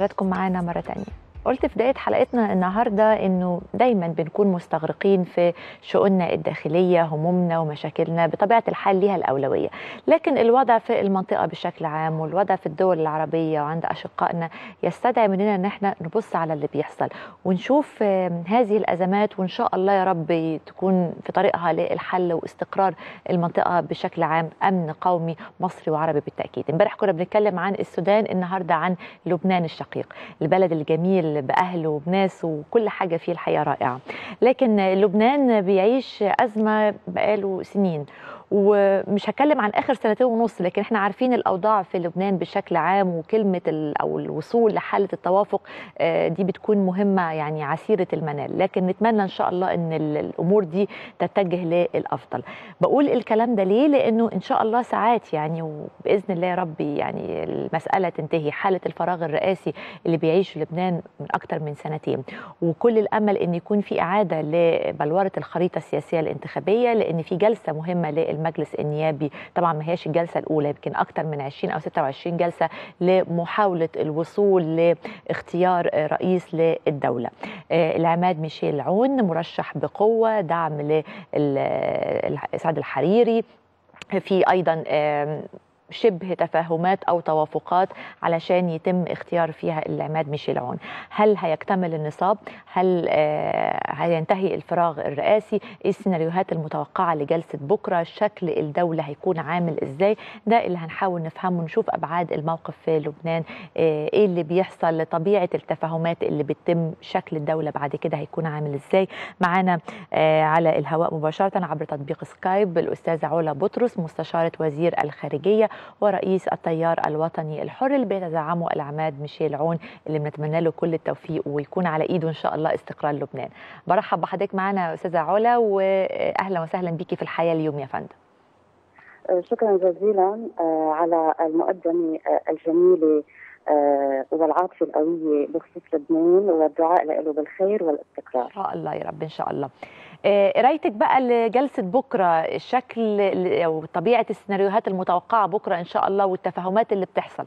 حضراتكم معانا مرة تانية قلت في بداية حلقتنا النهاردة إنه دايما بنكون مستغرقين في شؤوننا الداخلية همومنا ومشاكلنا بطبيعة الحال ليها الأولوية لكن الوضع في المنطقة بشكل عام والوضع في الدول العربية وعند أشقائنا يستدعي مننا إن احنا نبص على اللي بيحصل ونشوف آه، هذه الأزمات وإن شاء الله يا رب تكون في طريقها للحل واستقرار المنطقة بشكل عام أمن قومي مصري وعربي بالتأكيد امبارح كنا بنتكلم عن السودان النهاردة عن لبنان الشقيق البلد الجميل بأهله وبناسه وكل حاجة فيه الحقيقة رائعة لكن لبنان بيعيش أزمة بقاله سنين ومش هتكلم عن اخر سنتين ونص لكن احنا عارفين الاوضاع في لبنان بشكل عام وكلمه ال- او الوصول لحاله التوافق آه، دي بتكون مهمه يعني عسيره المنال لكن نتمنى ان شاء الله ان ال- الامور دي تتجه للافضل بقول الكلام ده ليه لانه ان شاء الله ساعات يعني وباذن الله يا رب يعني المساله تنتهي حاله الفراغ الرئاسي اللي بيعيشه لبنان من اكتر من سنتين وكل الامل ان يكون في اعاده لبلوره الخريطه السياسيه الانتخابيه لان في جلسه مهمه للمجلس النيابي طبعا ما هياش الجلسه الاولى يمكن اكتر من 20 او 26 جلسه لمحاوله الوصول لاختيار آه، رئيس للدوله آه، العماد ميشيل عون مرشح بقوه دعم لسعد الحريري في ايضا آم، شبه تفاهمات او توافقات علشان يتم اختيار فيها العماد ميشيل عون هل هيكتمل النصاب هل آه، هينتهي الفراغ الرئاسي ايه السيناريوهات المتوقعه لجلسه بكره شكل الدوله هيكون عامل ازاي ده اللي هنحاول نفهمه ونشوف ابعاد الموقف في لبنان آه، ايه اللي بيحصل طبيعه التفاهمات اللي بتتم شكل الدوله بعد كده هيكون عامل ازاي معانا آه، على الهواء مباشره عبر تطبيق سكايب الاستاذه علا بطرس مستشاره وزير الخارجيه ورئيس التيار الوطني الحر اللي بيتزعمه العماد ميشيل عون اللي بنتمنى له كل التوفيق ويكون على ايده ان شاء الله استقرار لبنان برحب بحضرتك معانا يا استاذه علا واهلا وسهلا بيكي في الحياه اليوم يا فندم شكرا جزيلا آه، على المقدمة آه، الجميلة آه، والعاطفة القوية بخصوص لبنان والدعاء له بالخير والاستقرار ان شاء الله يا رب ان شاء الله آه، قرايتك بقى لجلسه بكره الشكل او طبيعه السيناريوهات المتوقعه بكره ان شاء الله والتفاهمات اللي بتحصل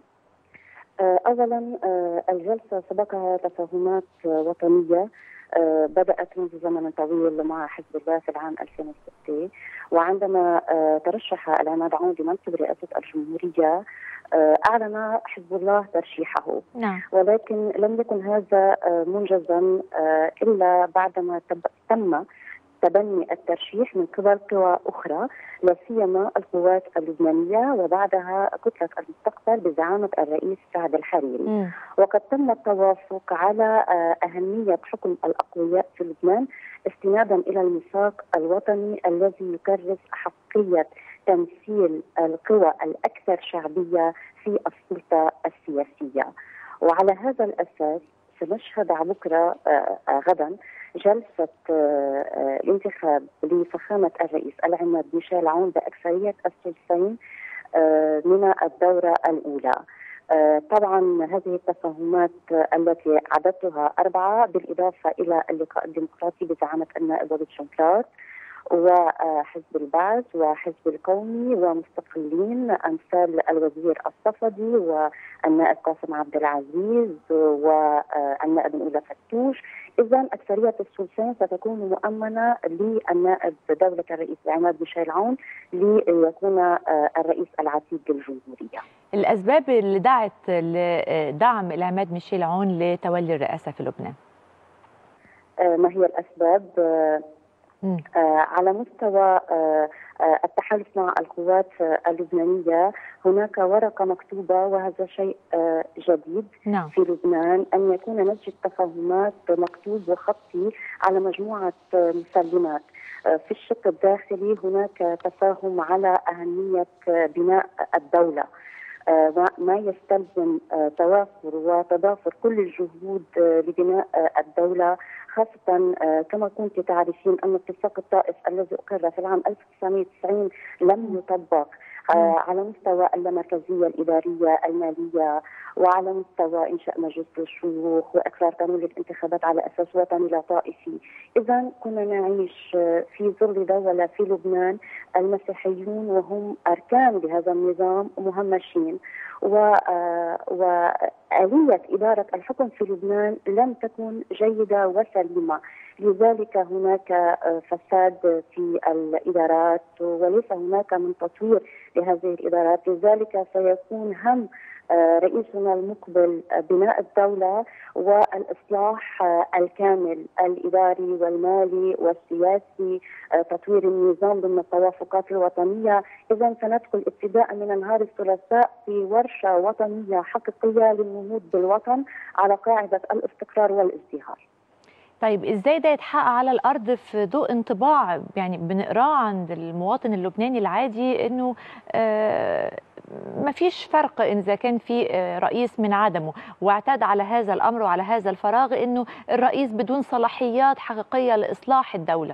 آه، اولا آه، الجلسه سبقها تفاهمات آه، وطنيه آه، بدات منذ زمن طويل مع حزب الله في العام 2006 وعندما آه، ترشح العماد عون لمنصب رئاسه الجمهوريه آه، اعلن حزب الله ترشيحه نعم ولكن لم يكن هذا آه، منجزا آه، الا بعدما تب- تم تبني الترشيح من قبل قوى اخرى لا سيما القوات اللبنانيه وبعدها كتله المستقبل بزعامه الرئيس سعد الحريري. وقد تم التوافق على آه، أهمية حكم الأقوياء في لبنان استنادا إلى الميثاق الوطني الذي يكرس أحقية تمثيل القوى الأكثر شعبية في السلطة السياسية وعلى هذا الأساس سنشهد بكرة آه، آه، غدا جلسة آه، آه، الانتخاب لفخامة الرئيس العماد ميشيل عون بأكثرية الثلثين آه، من الدورة الأولى آه، طبعا هذه التفاهمات آه، التي عددتها أربعة بالإضافة إلى اللقاء الديمقراطي بزعامة النائب وليد شنكار وحزب البعث وحزب القومي ومستقلين أمثال الوزير الصفدي والنائب قاسم عبد العزيز والنائب الأولى فتوش إذا أكثرية الثلثين ستكون مؤمنة للنائب دولة الرئيس عماد ميشيل عون ليكون آه، الرئيس العتيد للجمهورية الاسباب اللي دعت لدعم العماد ميشيل عون لتولي الرئاسه في لبنان آه، ما هي الأسباب آه، آه، على مستوى آه، آه، التحالف مع القوات آه، اللبنانية هناك ورقة مكتوبة وهذا شيء آه، جديد نعم في لبنان أن يكون نسج التفاهمات مكتوب وخطي على مجموعة آه، مسلمات آه، في الشق الداخلي هناك تفاهم على أهمية آه، بناء الدولة آه، ما- ما يستلزم آه، توافر وتضافر كل الجهود آه، لبناء آه، الدولة خاصة آه، كما كنت تعرفين أن اتفاق الطائف الذي أقر في العام 1990 لم يطبق آه، على مستوى اللامركزية الإدارية المالية وعلى مستوى إنشاء مجلس الشيوخ وإقرار قانون الانتخابات على أساس وطني لا طائفي إذا كنا نعيش آه، في ظل دولة في لبنان المسيحيون وهم أركان بهذا النظام مهمشين و آه، وآلية إدارة الحكم في لبنان لم تكن جيدة وسليمة لذلك هناك آه، فساد في الإدارات وليس هناك من تطوير لهذه الإدارات لذلك سيكون هم آه، رئيسنا المقبل آه، بناء الدولة والإصلاح آه، الكامل الإداري والمالي والسياسي آه، تطوير النظام ضمن التوافقات الوطنية إذا سندخل ابتداء من نهار الثلاثاء في ورشة وطنية حقيقية للنهوض بالوطن على قاعدة الاستقرار والازدهار طيب ازاي ده يتحقق على الارض في ضوء انطباع يعني بنقراه عند المواطن اللبناني العادي انه آه مفيش فرق اذا كان في آه، رئيس من عدمه واعتاد على هذا الامر وعلى هذا الفراغ انه الرئيس بدون صلاحيات حقيقيه لاصلاح الدوله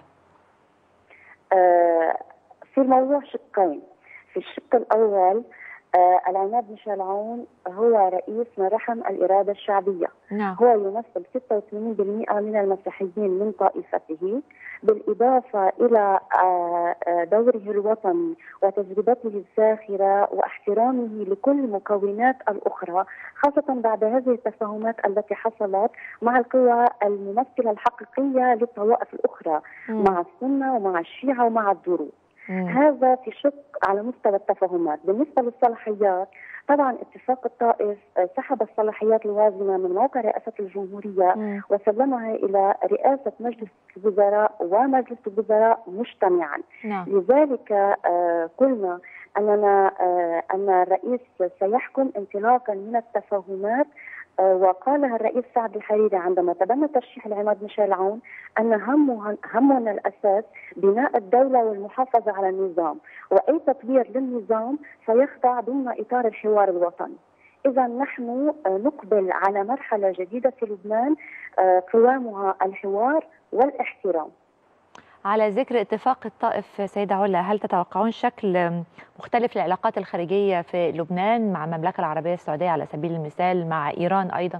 آه، في الموضوع شقين في الشق الأول آه، العماد ميشيل عون هو رئيس من رحم الإرادة الشعبية نعم هو يمثل 86% من المسيحيين من طائفته بالإضافة إلى آه، آه، دوره الوطني وتجربته الزاخرة واحترامه لكل المكونات الأخرى خاصة بعد هذه التفاهمات التي حصلت مع القوى الممثلة الحقيقية للطوائف الأخرى مم. مع السنة ومع الشيعة ومع الدروز مم. هذا في شق على مستوى التفاهمات بالنسبة للصلاحيات طبعا اتفاق الطائف آه، سحب الصلاحيات الوازنة من موقع رئاسة الجمهورية مم. وسلمها إلى رئاسة مجلس الوزراء ومجلس الوزراء مجتمعا نعم لذلك آه، قلنا أننا آه، أن الرئيس سيحكم انطلاقا من التفاهمات آه، وقالها الرئيس سعد الحريري عندما تبنى ترشيح العماد ميشيل عون أن همه همنا الأساس بناء الدولة والمحافظة على النظام وأي تطوير للنظام سيخضع ضمن إطار الحوار الوطني إذا نحن آه، نقبل على مرحلة جديدة في لبنان آه، قوامها الحوار والاحترام على ذكر اتفاق الطائف سيدة علا هل تتوقعون شكل مختلف للعلاقات الخارجية في لبنان مع المملكة العربية السعودية على سبيل المثال مع إيران أيضا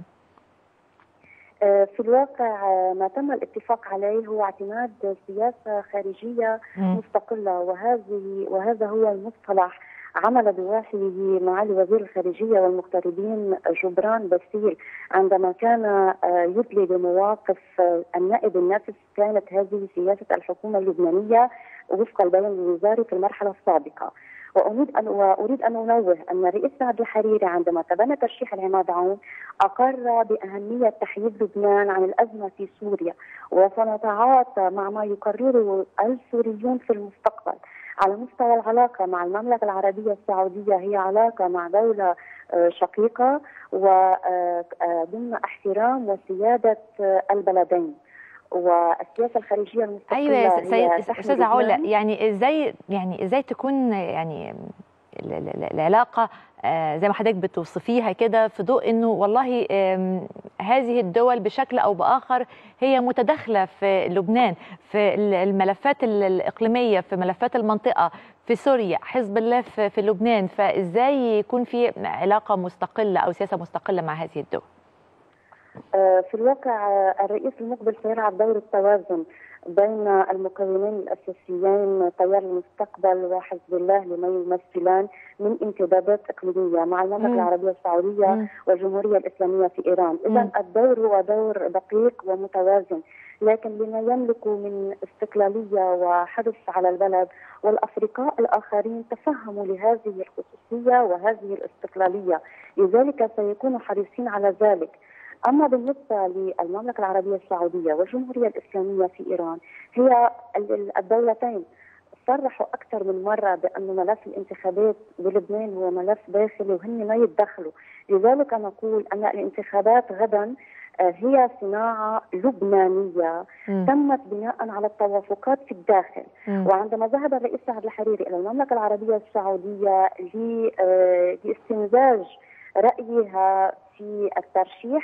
آه، في الواقع آه، ما تم الاتفاق عليه هو اعتماد سياسة خارجية مم. مستقلة وهذه وهذا هو المصطلح عمل بوحيه معالي وزير الخارجية والمغتربين جبران باسيل عندما كان آه، يدلي بمواقف آه، النائب النافذ كانت هذه سياسة الحكومة اللبنانية وفق البيان الوزاري في المرحلة السابقة وأريد أن وأريد أن أنوه أن الرئيس سعد الحريري عندما تبنى ترشيح العماد عون أقر بأهمية تحييد لبنان عن الأزمة في سوريا وسنتعاطى مع ما يقرره السوريون في المستقبل على مستوى العلاقة مع المملكة العربية السعودية هي علاقة مع دولة آه، شقيقة وضمن احترام وسيادة آه، البلدين والسياسة الخارجية المستقلة ايوه يا هي سيد تحمي استاذه علا لبنان. يعني ازاي يعني ازاي تكون يعني ال- ال- ال- العلاقه آه، زي ما حضرتك بتوصفيها كده في ضوء انه والله آم، هذه الدول بشكل او باخر هي متداخله في لبنان في ال- الملفات ال- الاقليميه في ملفات المنطقه في سوريا حزب الله في في لبنان فازاي يكون في علاقه مستقله او سياسه مستقله مع هذه الدول آه، في الواقع آه، الرئيس المقبل سيلعب دور التوازن بين المكونين الاساسيين تيار المستقبل وحزب الله لما يمثلان من امتدادات اقليميه مع المملكه مم. العربيه السعوديه مم. والجمهوريه الاسلاميه في ايران، اذا مم. الدور هو دور دقيق ومتوازن، لكن بما يملك من استقلاليه وحرص على البلد والافرقاء الاخرين تفهموا لهذه الخصوصيه وهذه الاستقلاليه، لذلك سيكونوا حريصين على ذلك. اما بالنسبه للمملكه العربيه السعوديه والجمهوريه الاسلاميه في ايران هي ال- ال- الدولتين صرحوا اكثر من مره بان ملف الانتخابات بلبنان هو ملف داخلي وهن ما يتدخلوا، لذلك نقول ان الانتخابات غدا آه، هي صناعه لبنانيه مم. تمت بناء على التوافقات في الداخل مم. وعندما ذهب الرئيس سعد الحريري الى المملكه العربيه السعوديه ل- آه، لاستمزاج رايها في الترشيح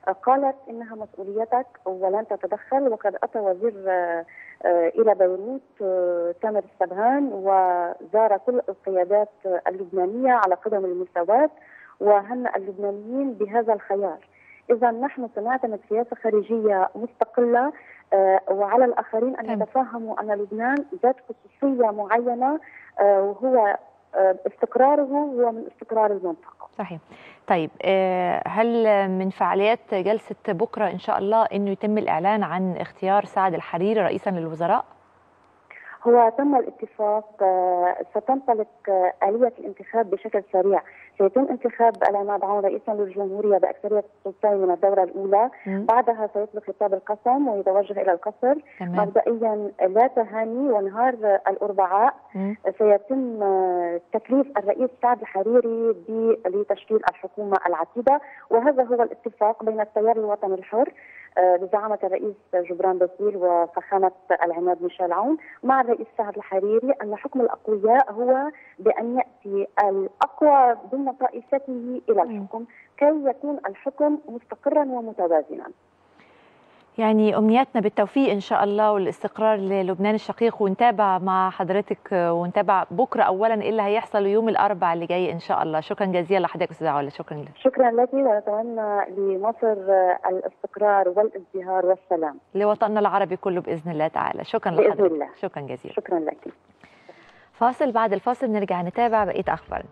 قالت انها مسؤوليتك ولن تتدخل وقد اتى وزير آه، آه، الى بيروت آه، تامر السبهان وزار كل القيادات آه، اللبنانيه على قدم المساواه وهنأ اللبنانيين بهذا الخيار. اذا نحن سنعتمد سياسه خارجيه مستقله آه، وعلى الاخرين ان يتفهموا ان لبنان ذات خصوصيه معينه آه، وهو آه، استقراره هو من استقرار المنطقه. صحيح طيب آه، هل من فعاليات جلسة بكرة إن شاء الله أنه يتم الإعلان عن اختيار سعد الحريري رئيسا للوزراء؟ هو تم الاتفاق آه، ستنطلق آه، آلية الانتخاب بشكل سريع سيتم انتخاب العماد عون رئيسا للجمهورية بأكثرية السلطين من الدورة الأولى مم. بعدها سيطلق خطاب القسم ويتوجه إلى القصر تمام. مبدئيا لا تهاني ونهار آه، الأربعاء مم. سيتم آه، تكليف الرئيس سعد الحريري ب- لتشكيل الحكومة العتيدة وهذا هو الاتفاق بين التيار الوطني الحر آه، بزعامة الرئيس جبران باسيل وفخامة العماد ميشيل عون مع الرئيس سعد الحريري أن حكم الأقوياء هو بأن يأتي الأقوى ضمن طائفته إلى الحكم كي يكون الحكم مستقرا ومتوازنا يعني أمنياتنا بالتوفيق إن شاء الله والاستقرار للبنان الشقيق ونتابع مع حضرتك آه، ونتابع بكرة أولا إيه اللي هيحصل يوم الأربعاء اللي جاي إن شاء الله شكرا جزيلا لحضرتك أستاذة علا شكرا لك شكرا لك ونتمنى لمصر آه، الاستقرار والازدهار والسلام لوطننا العربي كله بإذن الله تعالى شكرا بإذن لحضرتك الله. شكرا جزيلا شكرا لك فاصل بعد الفاصل نرجع نتابع بقية أخبارنا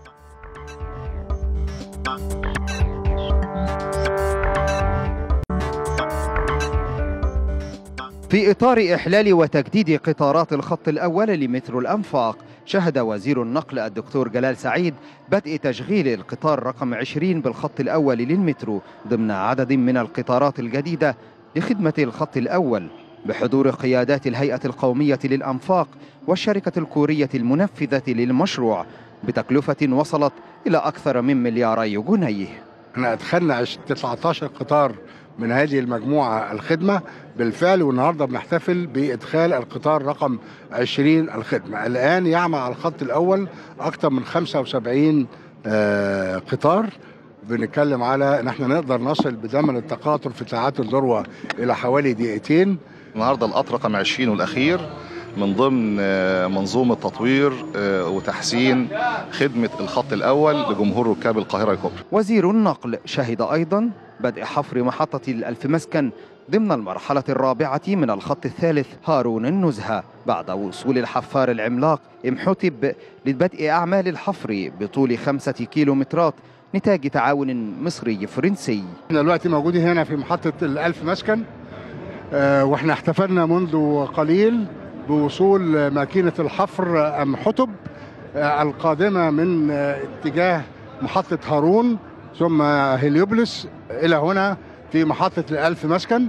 في إطار إحلال وتجديد قطارات الخط الأول لمترو الأنفاق شهد وزير النقل الدكتور جلال سعيد بدء تشغيل القطار رقم 20 بالخط الأول للمترو ضمن عدد من القطارات الجديدة لخدمة الخط الأول بحضور قيادات الهيئة القومية للأنفاق والشركة الكورية المنفذة للمشروع بتكلفة وصلت إلى أكثر من ملياري جنيه احنا ادخلنا عش- 19 قطار من هذه المجموعة الخدمة بالفعل والنهاردة بنحتفل بإدخال القطار رقم 20 الخدمة الآن يعمل على الخط الأول أكثر من 75 آه، قطار بنتكلم على ان احنا نقدر نصل بزمن التقاطر في ساعات الذروه الى حوالي دقيقتين النهارده القطر رقم 20 والاخير من ضمن آه، منظومه تطوير آه، وتحسين خدمه الخط الاول لجمهور ركاب القاهره الكبرى. وزير النقل شهد أيضا بدء حفر محطة الألف مسكن ضمن المرحلة الرابعة من الخط الثالث هارون النزهة بعد وصول الحفار العملاق امحتب لبدء أعمال الحفر بطول خمسة كيلومترات نتاج تعاون مصري فرنسي احنا دلوقتي موجودين هنا في محطة الألف مسكن آه، واحنا احتفلنا منذ قليل بوصول ماكينة الحفر أم حتب آه، القادمة من آه، اتجاه محطة هارون ثم هليوبلس إلى هنا في محطة الألف مسكن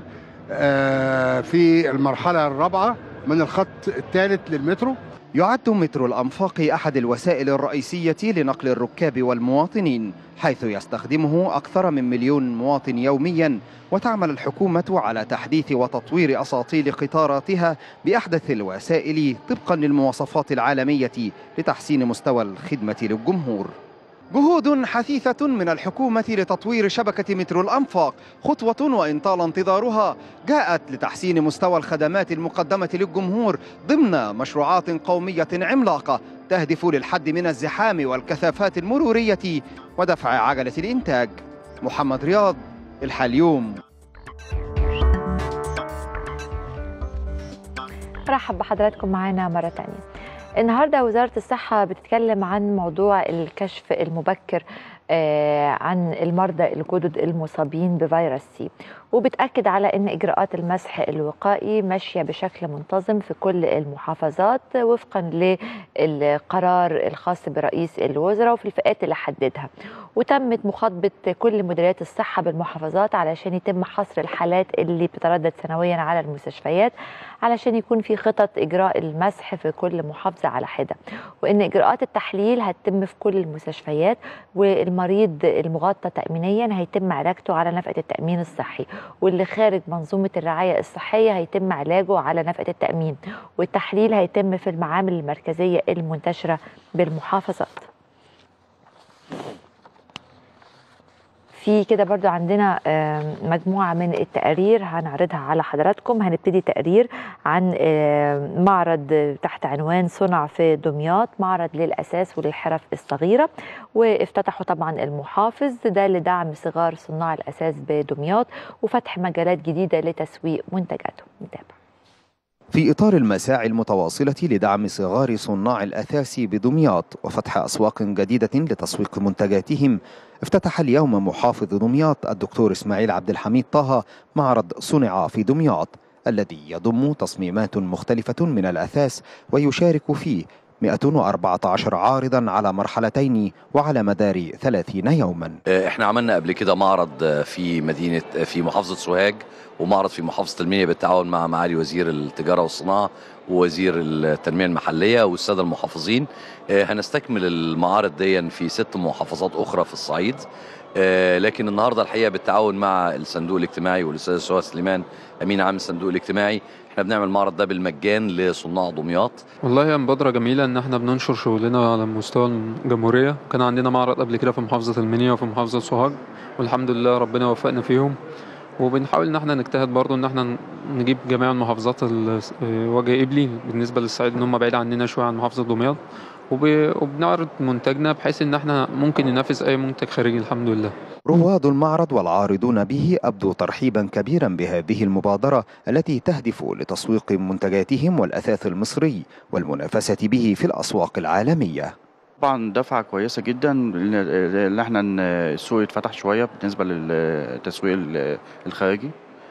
آه، في المرحلة الرابعة من الخط الثالث للمترو يعد مترو الأنفاق أحد الوسائل الرئيسية لنقل الركاب والمواطنين حيث يستخدمه أكثر من مليون مواطن يوميا وتعمل الحكومة على تحديث وتطوير أساطيل قطاراتها بأحدث الوسائل طبقا للمواصفات العالمية لتحسين مستوى الخدمة للجمهور جهود حثيثة من الحكومة لتطوير شبكة مترو الأنفاق خطوة وإن طال انتظارها جاءت لتحسين مستوى الخدمات المقدمة للجمهور ضمن مشروعات قومية عملاقة تهدف للحد من الزحام والكثافات المرورية ودفع عجلة الإنتاج محمد رياض الحاليوم رحب بحضراتكم معانا مرة تانية النهاردة وزارة الصحة بتتكلم عن موضوع الكشف المبكر آه، عن المرضى الجدد المصابين بفيروس سي وبتأكد على أن إجراءات المسح الوقائي ماشية بشكل منتظم في كل المحافظات وفقا للقرار الخاص برئيس الوزراء وفي الفئات اللي حددها وتمت مخاطبة كل مديريات الصحة بالمحافظات علشان يتم حصر الحالات اللي بتتردد سنويا على المستشفيات علشان يكون في خطط إجراء المسح في كل محافظة على حدة وإن إجراءات التحليل هتتم في كل المستشفيات والمريض المغطى تأمينيا هيتم علاجته على نفقة التأمين الصحي واللي خارج منظومة الرعاية الصحية هيتم علاجه على نفقة التأمين والتحليل هيتم في المعامل المركزية المنتشرة بالمحافظات في كده برضو عندنا آم، مجموعة من التقارير هنعرضها على حضراتكم هنبتدي تقرير عن آم، معرض تحت عنوان صنع في دمياط معرض للأساس وللحرف الصغيرة وافتتحوا طبعا المحافظ ده لدعم صغار صناع الأساس بدمياط وفتح مجالات جديدة لتسويق منتجاتهم نتابع في إطار المساعي المتواصلة لدعم صغار صناع الأثاث بدمياط وفتح أسواق جديدة لتسويق منتجاتهم افتتح اليوم محافظ دمياط الدكتور إسماعيل عبد الحميد طه معرض صنع في دمياط الذي يضم تصميمات مختلفة من الأثاث ويشارك فيه 114 عارضا على مرحلتين وعلى مدار 30 يوما احنا عملنا قبل كده معرض في مدينه في محافظه سوهاج ومعرض في محافظه المنيا بالتعاون مع معالي وزير التجاره والصناعه ووزير التنميه المحليه والساده المحافظين اه، هنستكمل المعارض دي في ست محافظات اخرى في الصعيد اه، لكن النهارده الحقيقه بالتعاون مع الصندوق الاجتماعي والاستاذ سهى سليمان امين عام الصندوق الاجتماعي احنا بنعمل المعرض ده بالمجان لصناع دمياط والله هي مبادرة جميلة إن إحنا بننشر شغلنا على مستوى الجمهورية كان عندنا معرض قبل كده في محافظة المنيا وفي محافظة سوهاج والحمد لله ربنا وفقنا فيهم وبنحاول إن إحنا نجتهد برضو إن إحنا نجيب جميع المحافظات ال- وجه قبلي بالنسبة للصعيد إن هم بعيد عننا شوية عن محافظة دمياط وب- وبنعرض منتجنا بحيث إن إحنا ممكن ننافس أي منتج خارجي الحمد لله رواد المعرض والعارضون به أبدوا ترحيبا كبيرا بهذه المبادرة التي تهدف لتسويق منتجاتهم والأثاث المصري والمنافسة به في الأسواق العالمية طبعا دفعة كويسة جدا ان احنا ن- السوق يتفتح شوية بالنسبة للتسويق ال- الخارجي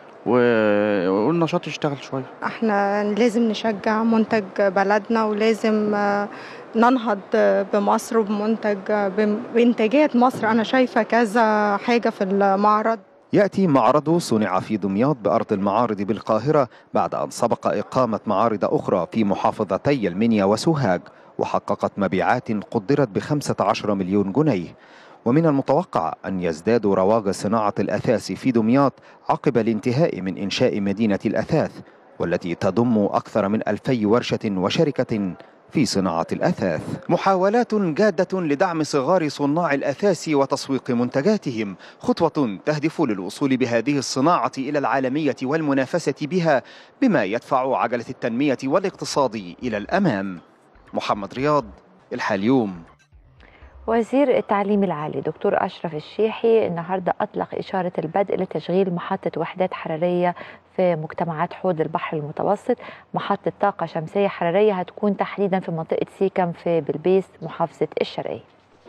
و- والنشاط يشتغل شوية احنا لازم نشجع منتج بلدنا ولازم آه، ننهض بمصر وبمنتج بم- بإنتاجات مصر أنا شايفة كذا حاجة في المعرض يأتي معرض صنع في دمياط بأرض المعارض بالقاهرة بعد أن سبق إقامة معارض أخرى في محافظتي المنيا وسوهاج وحققت مبيعات قدرت ب 15 مليون جنيه ومن المتوقع أن يزداد رواج صناعة الأثاث في دمياط عقب الانتهاء من إنشاء مدينة الأثاث والتي تضم أكثر من ألفي ورشة وشركة في صناعة الأثاث محاولات جادة لدعم صغار صناع الأثاث وتسويق منتجاتهم خطوة تهدف للوصول بهذه الصناعة إلى العالمية والمنافسة بها بما يدفع عجلة التنمية والاقتصاد إلى الأمام محمد رياض الحاليوم وزير التعليم العالي دكتور أشرف الشيحي النهاردة أطلق إشارة البدء لتشغيل محطة وحدات حرارية في مجتمعات حوض البحر المتوسط محطة طاقة شمسية حرارية هتكون تحديدا في منطقة سيكم في بلبيس محافظة الشرقية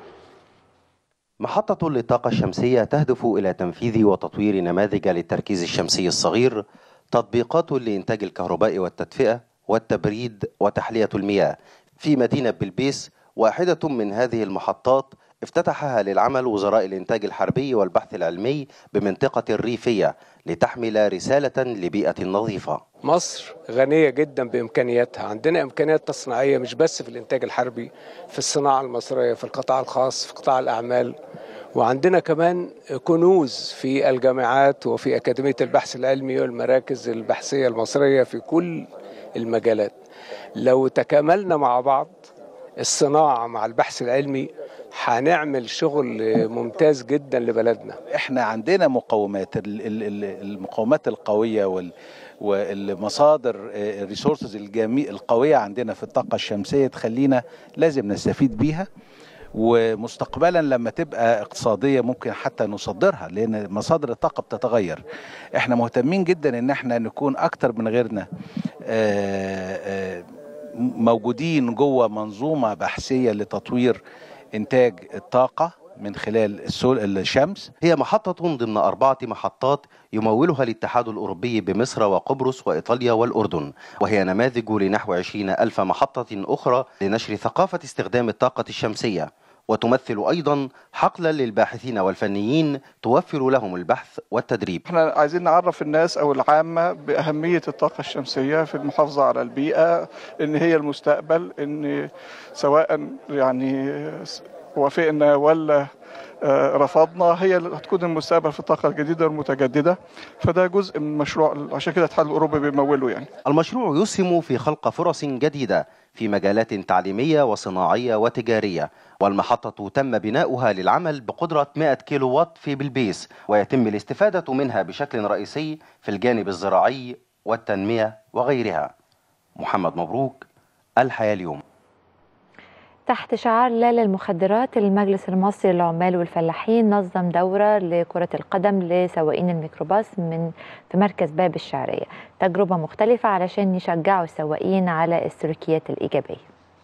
محطة للطاقة الشمسية تهدف إلى تنفيذ وتطوير نماذج للتركيز الشمسي الصغير تطبيقات لإنتاج الكهرباء والتدفئة والتبريد وتحلية المياه في مدينة بلبيس واحدة من هذه المحطات افتتحها للعمل وزراء الإنتاج الحربي والبحث العلمي بمنطقة الريفية لتحمل رسالة لبيئة نظيفة مصر غنية جدا بإمكانياتها عندنا إمكانيات تصنيعية مش بس في الإنتاج الحربي في الصناعة المصرية في القطاع الخاص في قطاع الأعمال وعندنا كمان كنوز في الجامعات وفي أكاديمية البحث العلمي والمراكز البحثية المصرية في كل المجالات لو تكاملنا مع بعض الصناعة مع البحث العلمي هنعمل شغل ممتاز جدا لبلدنا احنا عندنا مقومات ال- ال- ال- المقومات القويه وال والمصادر الريسورسز القويه عندنا في الطاقه الشمسيه تخلينا لازم نستفيد بيها ومستقبلا لما تبقى اقتصاديه ممكن حتى نصدرها لان مصادر الطاقه بتتغير احنا مهتمين جدا ان احنا نكون اكتر من غيرنا آه، آه، موجودين جوه منظومه بحثيه لتطوير انتاج الطاقه من خلال السول الشمس هي محطة ضمن أربعة محطات يمولها الاتحاد الأوروبي بمصر وقبرص وإيطاليا والأردن وهي نماذج لنحو 20 ألف محطة أخرى لنشر ثقافة استخدام الطاقة الشمسية وتمثل أيضا حقلا للباحثين والفنيين توفر لهم البحث والتدريب احنا عايزين نعرف الناس او العامه باهميه الطاقه الشمسيه في المحافظه على البيئه ان هي المستقبل ان سواء يعني وافقنا ولا آه، رفضنا هي اللي هتكون المستقبل في الطاقة الجديدة والمتجددة فده جزء من مشروع عشان كده الاتحاد الأوروبي بيموله يعني المشروع يسهم في خلق فرص جديدة في مجالات تعليمية وصناعية وتجارية والمحطة تم بناؤها للعمل بقدرة 100 كيلو وات في بلبيس ويتم الاستفادة منها بشكل رئيسي في الجانب الزراعي والتنمية وغيرها محمد مبروك الحياة اليوم تحت شعار لا للمخدرات المجلس المصري للعمال والفلاحين نظم دورة لكرة القدم لسواقين الميكروباص من في مركز باب الشعرية تجربة مختلفة علشان يشجعوا السواقين على السلوكيات الإيجابية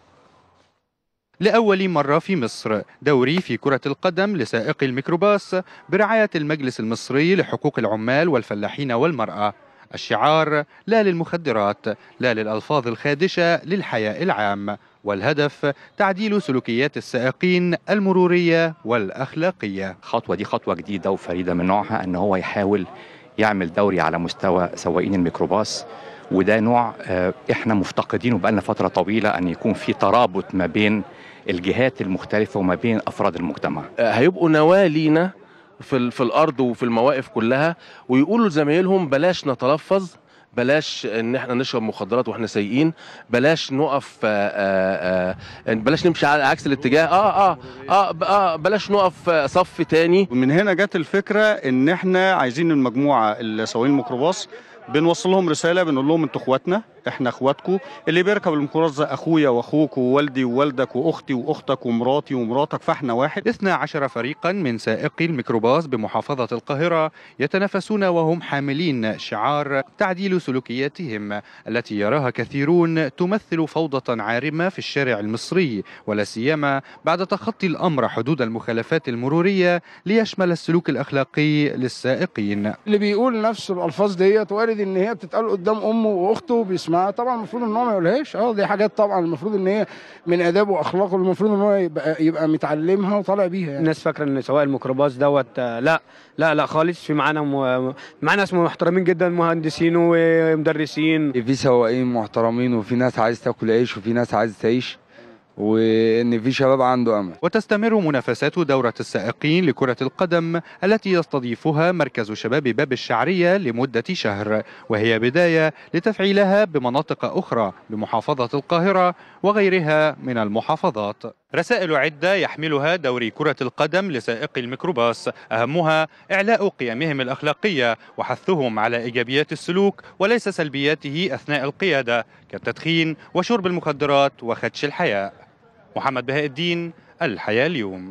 لأول مرة في مصر دوري في كرة القدم لسائقي الميكروباص برعاية المجلس المصري لحقوق العمال والفلاحين والمرأة الشعار لا للمخدرات لا للألفاظ الخادشة للحياء العام والهدف تعديل سلوكيات السائقين المرورية والأخلاقية الخطوة دي خطوة جديدة وفريدة من نوعها أن هو يحاول يعمل دوري على مستوى سواقين الميكروباص وده نوع آه، احنا مفتقدينه بقالنا فترة طويلة أن يكون في ترابط ما بين الجهات المختلفة وما بين أفراد المجتمع هيبقوا نواه لينا في ال- في الارض وفي المواقف كلها ويقولوا لزمايلهم بلاش نتلفظ بلاش ان احنا نشرب مخدرات واحنا سايقين بلاش نقف آآ آآ آآ بلاش نمشي على عكس الاتجاه اه اه اه, ب- آه بلاش نقف آه، صف تاني من هنا جت الفكره ان احنا عايزين المجموعه السواقين الميكروباص بنوصل لهم رساله بنقول لهم انتوا اخواتنا احنا اخواتكم اللي بيركب الميكروباص ده اخويا واخوك ووالدي ووالدك واختي واختك ومراتي ومراتك فاحنا واحد 12 فريقا من سائقي الميكروباص بمحافظة القاهرة يتنافسون وهم حاملين شعار تعديل سلوكياتهم التي يراها كثيرون تمثل فوضى عارمة في الشارع المصري ولا سيما بعد تخطي الأمر حدود المخالفات المرورية ليشمل السلوك الأخلاقي للسائقين اللي بيقول نفس الالفاظ ديت وارد ان هي بتتقال قدام امه واخته بيسمعها طبعا المفروض ان هو ما يقولهاش اه دي حاجات طبعا المفروض ان هي من ادابه واخلاقه المفروض ان هو يبقى, يبقى متعلمها وطالع بيها يعني. الناس فاكره ان سواق الميكروباص دوت آه، لا لا لا خالص في معانا م... معانا ناس محترمين جدا مهندسين ومدرسين في سواقين محترمين وفي ناس عايز تاكل عيش وفي ناس عايز تعيش وان في شباب عنده امل وتستمر منافسات دورة السائقين لكرة القدم التي يستضيفها مركز شباب باب الشعرية لمدة شهر وهي بداية لتفعيلها بمناطق أخرى بمحافظة القاهرة وغيرها من المحافظات رسائل عدة يحملها دوري كرة القدم لسائقي الميكروباص أهمها إعلاء قيمهم الأخلاقية وحثهم على إيجابيات السلوك وليس سلبياته أثناء القيادة كالتدخين وشرب المخدرات وخدش الحياء محمد بهاء الدين الحياة اليوم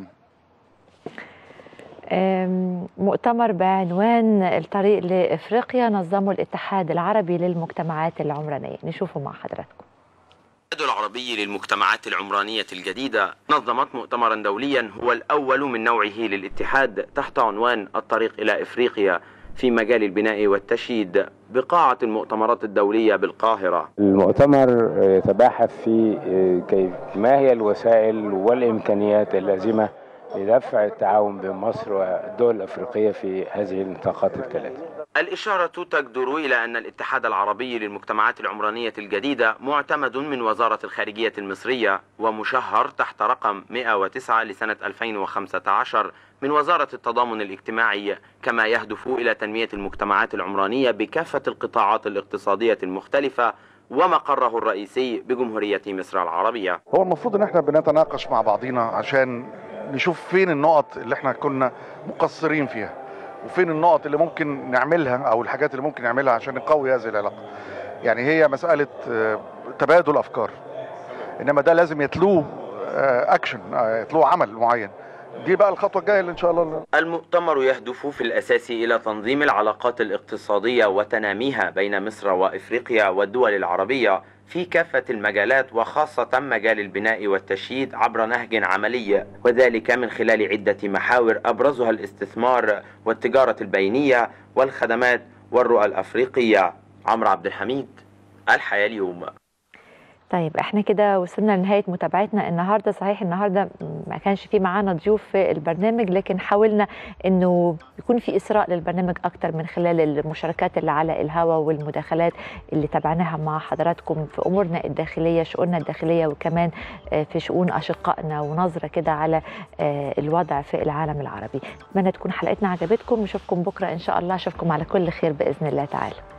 أم، مؤتمر بعنوان الطريق لإفريقيا نظمه الاتحاد العربي للمجتمعات العمرانية نشوفه مع حضراتكم الاتحاد العربي للمجتمعات العمرانية الجديدة نظمت مؤتمرا دوليا هو الأول من نوعه للاتحاد تحت عنوان الطريق إلى إفريقيا في مجال البناء والتشييد بقاعة المؤتمرات الدولية بالقاهرة المؤتمر يتباحث في كيف ما هي الوسائل والإمكانيات اللازمة لدفع التعاون بين مصر والدول الأفريقية في هذه النطاقات الثلاثة الإشارة تجدر إلى أن الاتحاد العربي للمجتمعات العمرانية الجديدة معتمد من وزارة الخارجية المصرية ومشهر تحت رقم 109 لسنة 2015 من وزارة التضامن الاجتماعي كما يهدف إلى تنمية المجتمعات العمرانية بكافة القطاعات الاقتصادية المختلفة ومقره الرئيسي بجمهورية مصر العربية هو المفروض ان احنا بنتناقش مع بعضينا عشان نشوف فين النقط اللي احنا كنا مقصرين فيها وفين النقط اللي ممكن نعملها او الحاجات اللي ممكن نعملها عشان نقوي هذه العلاقه يعني هي مساله آه، تبادل افكار انما ده لازم يتلوه آه، اكشن آه، يتلوه عمل معين دي بقى الخطوه الجايه اللي ان شاء الله المؤتمر يهدف في الأساس إلى تنظيم العلاقات الاقتصادية وتناميها بين مصر وإفريقيا والدول العربية في كافة المجالات وخاصة مجال البناء والتشييد عبر نهج عملي وذلك من خلال عدة محاور أبرزها الاستثمار والتجارة البينية والخدمات والرؤى الأفريقية عمرو عبد الحميد الحياة اليوم طيب احنا كده وصلنا لنهايه متابعتنا النهارده صحيح النهارده ما كانش في معانا ضيوف في البرنامج لكن حاولنا انه يكون في اسراء للبرنامج اكتر من خلال المشاركات اللي على الهواء والمداخلات اللي تابعناها مع حضراتكم في امورنا الداخليه شؤوننا الداخليه وكمان آه، في شؤون اشقائنا ونظره كده على آه، الوضع في العالم العربي اتمنى تكون حلقتنا عجبتكم نشوفكم بكره ان شاء الله اشوفكم على كل خير باذن الله تعالى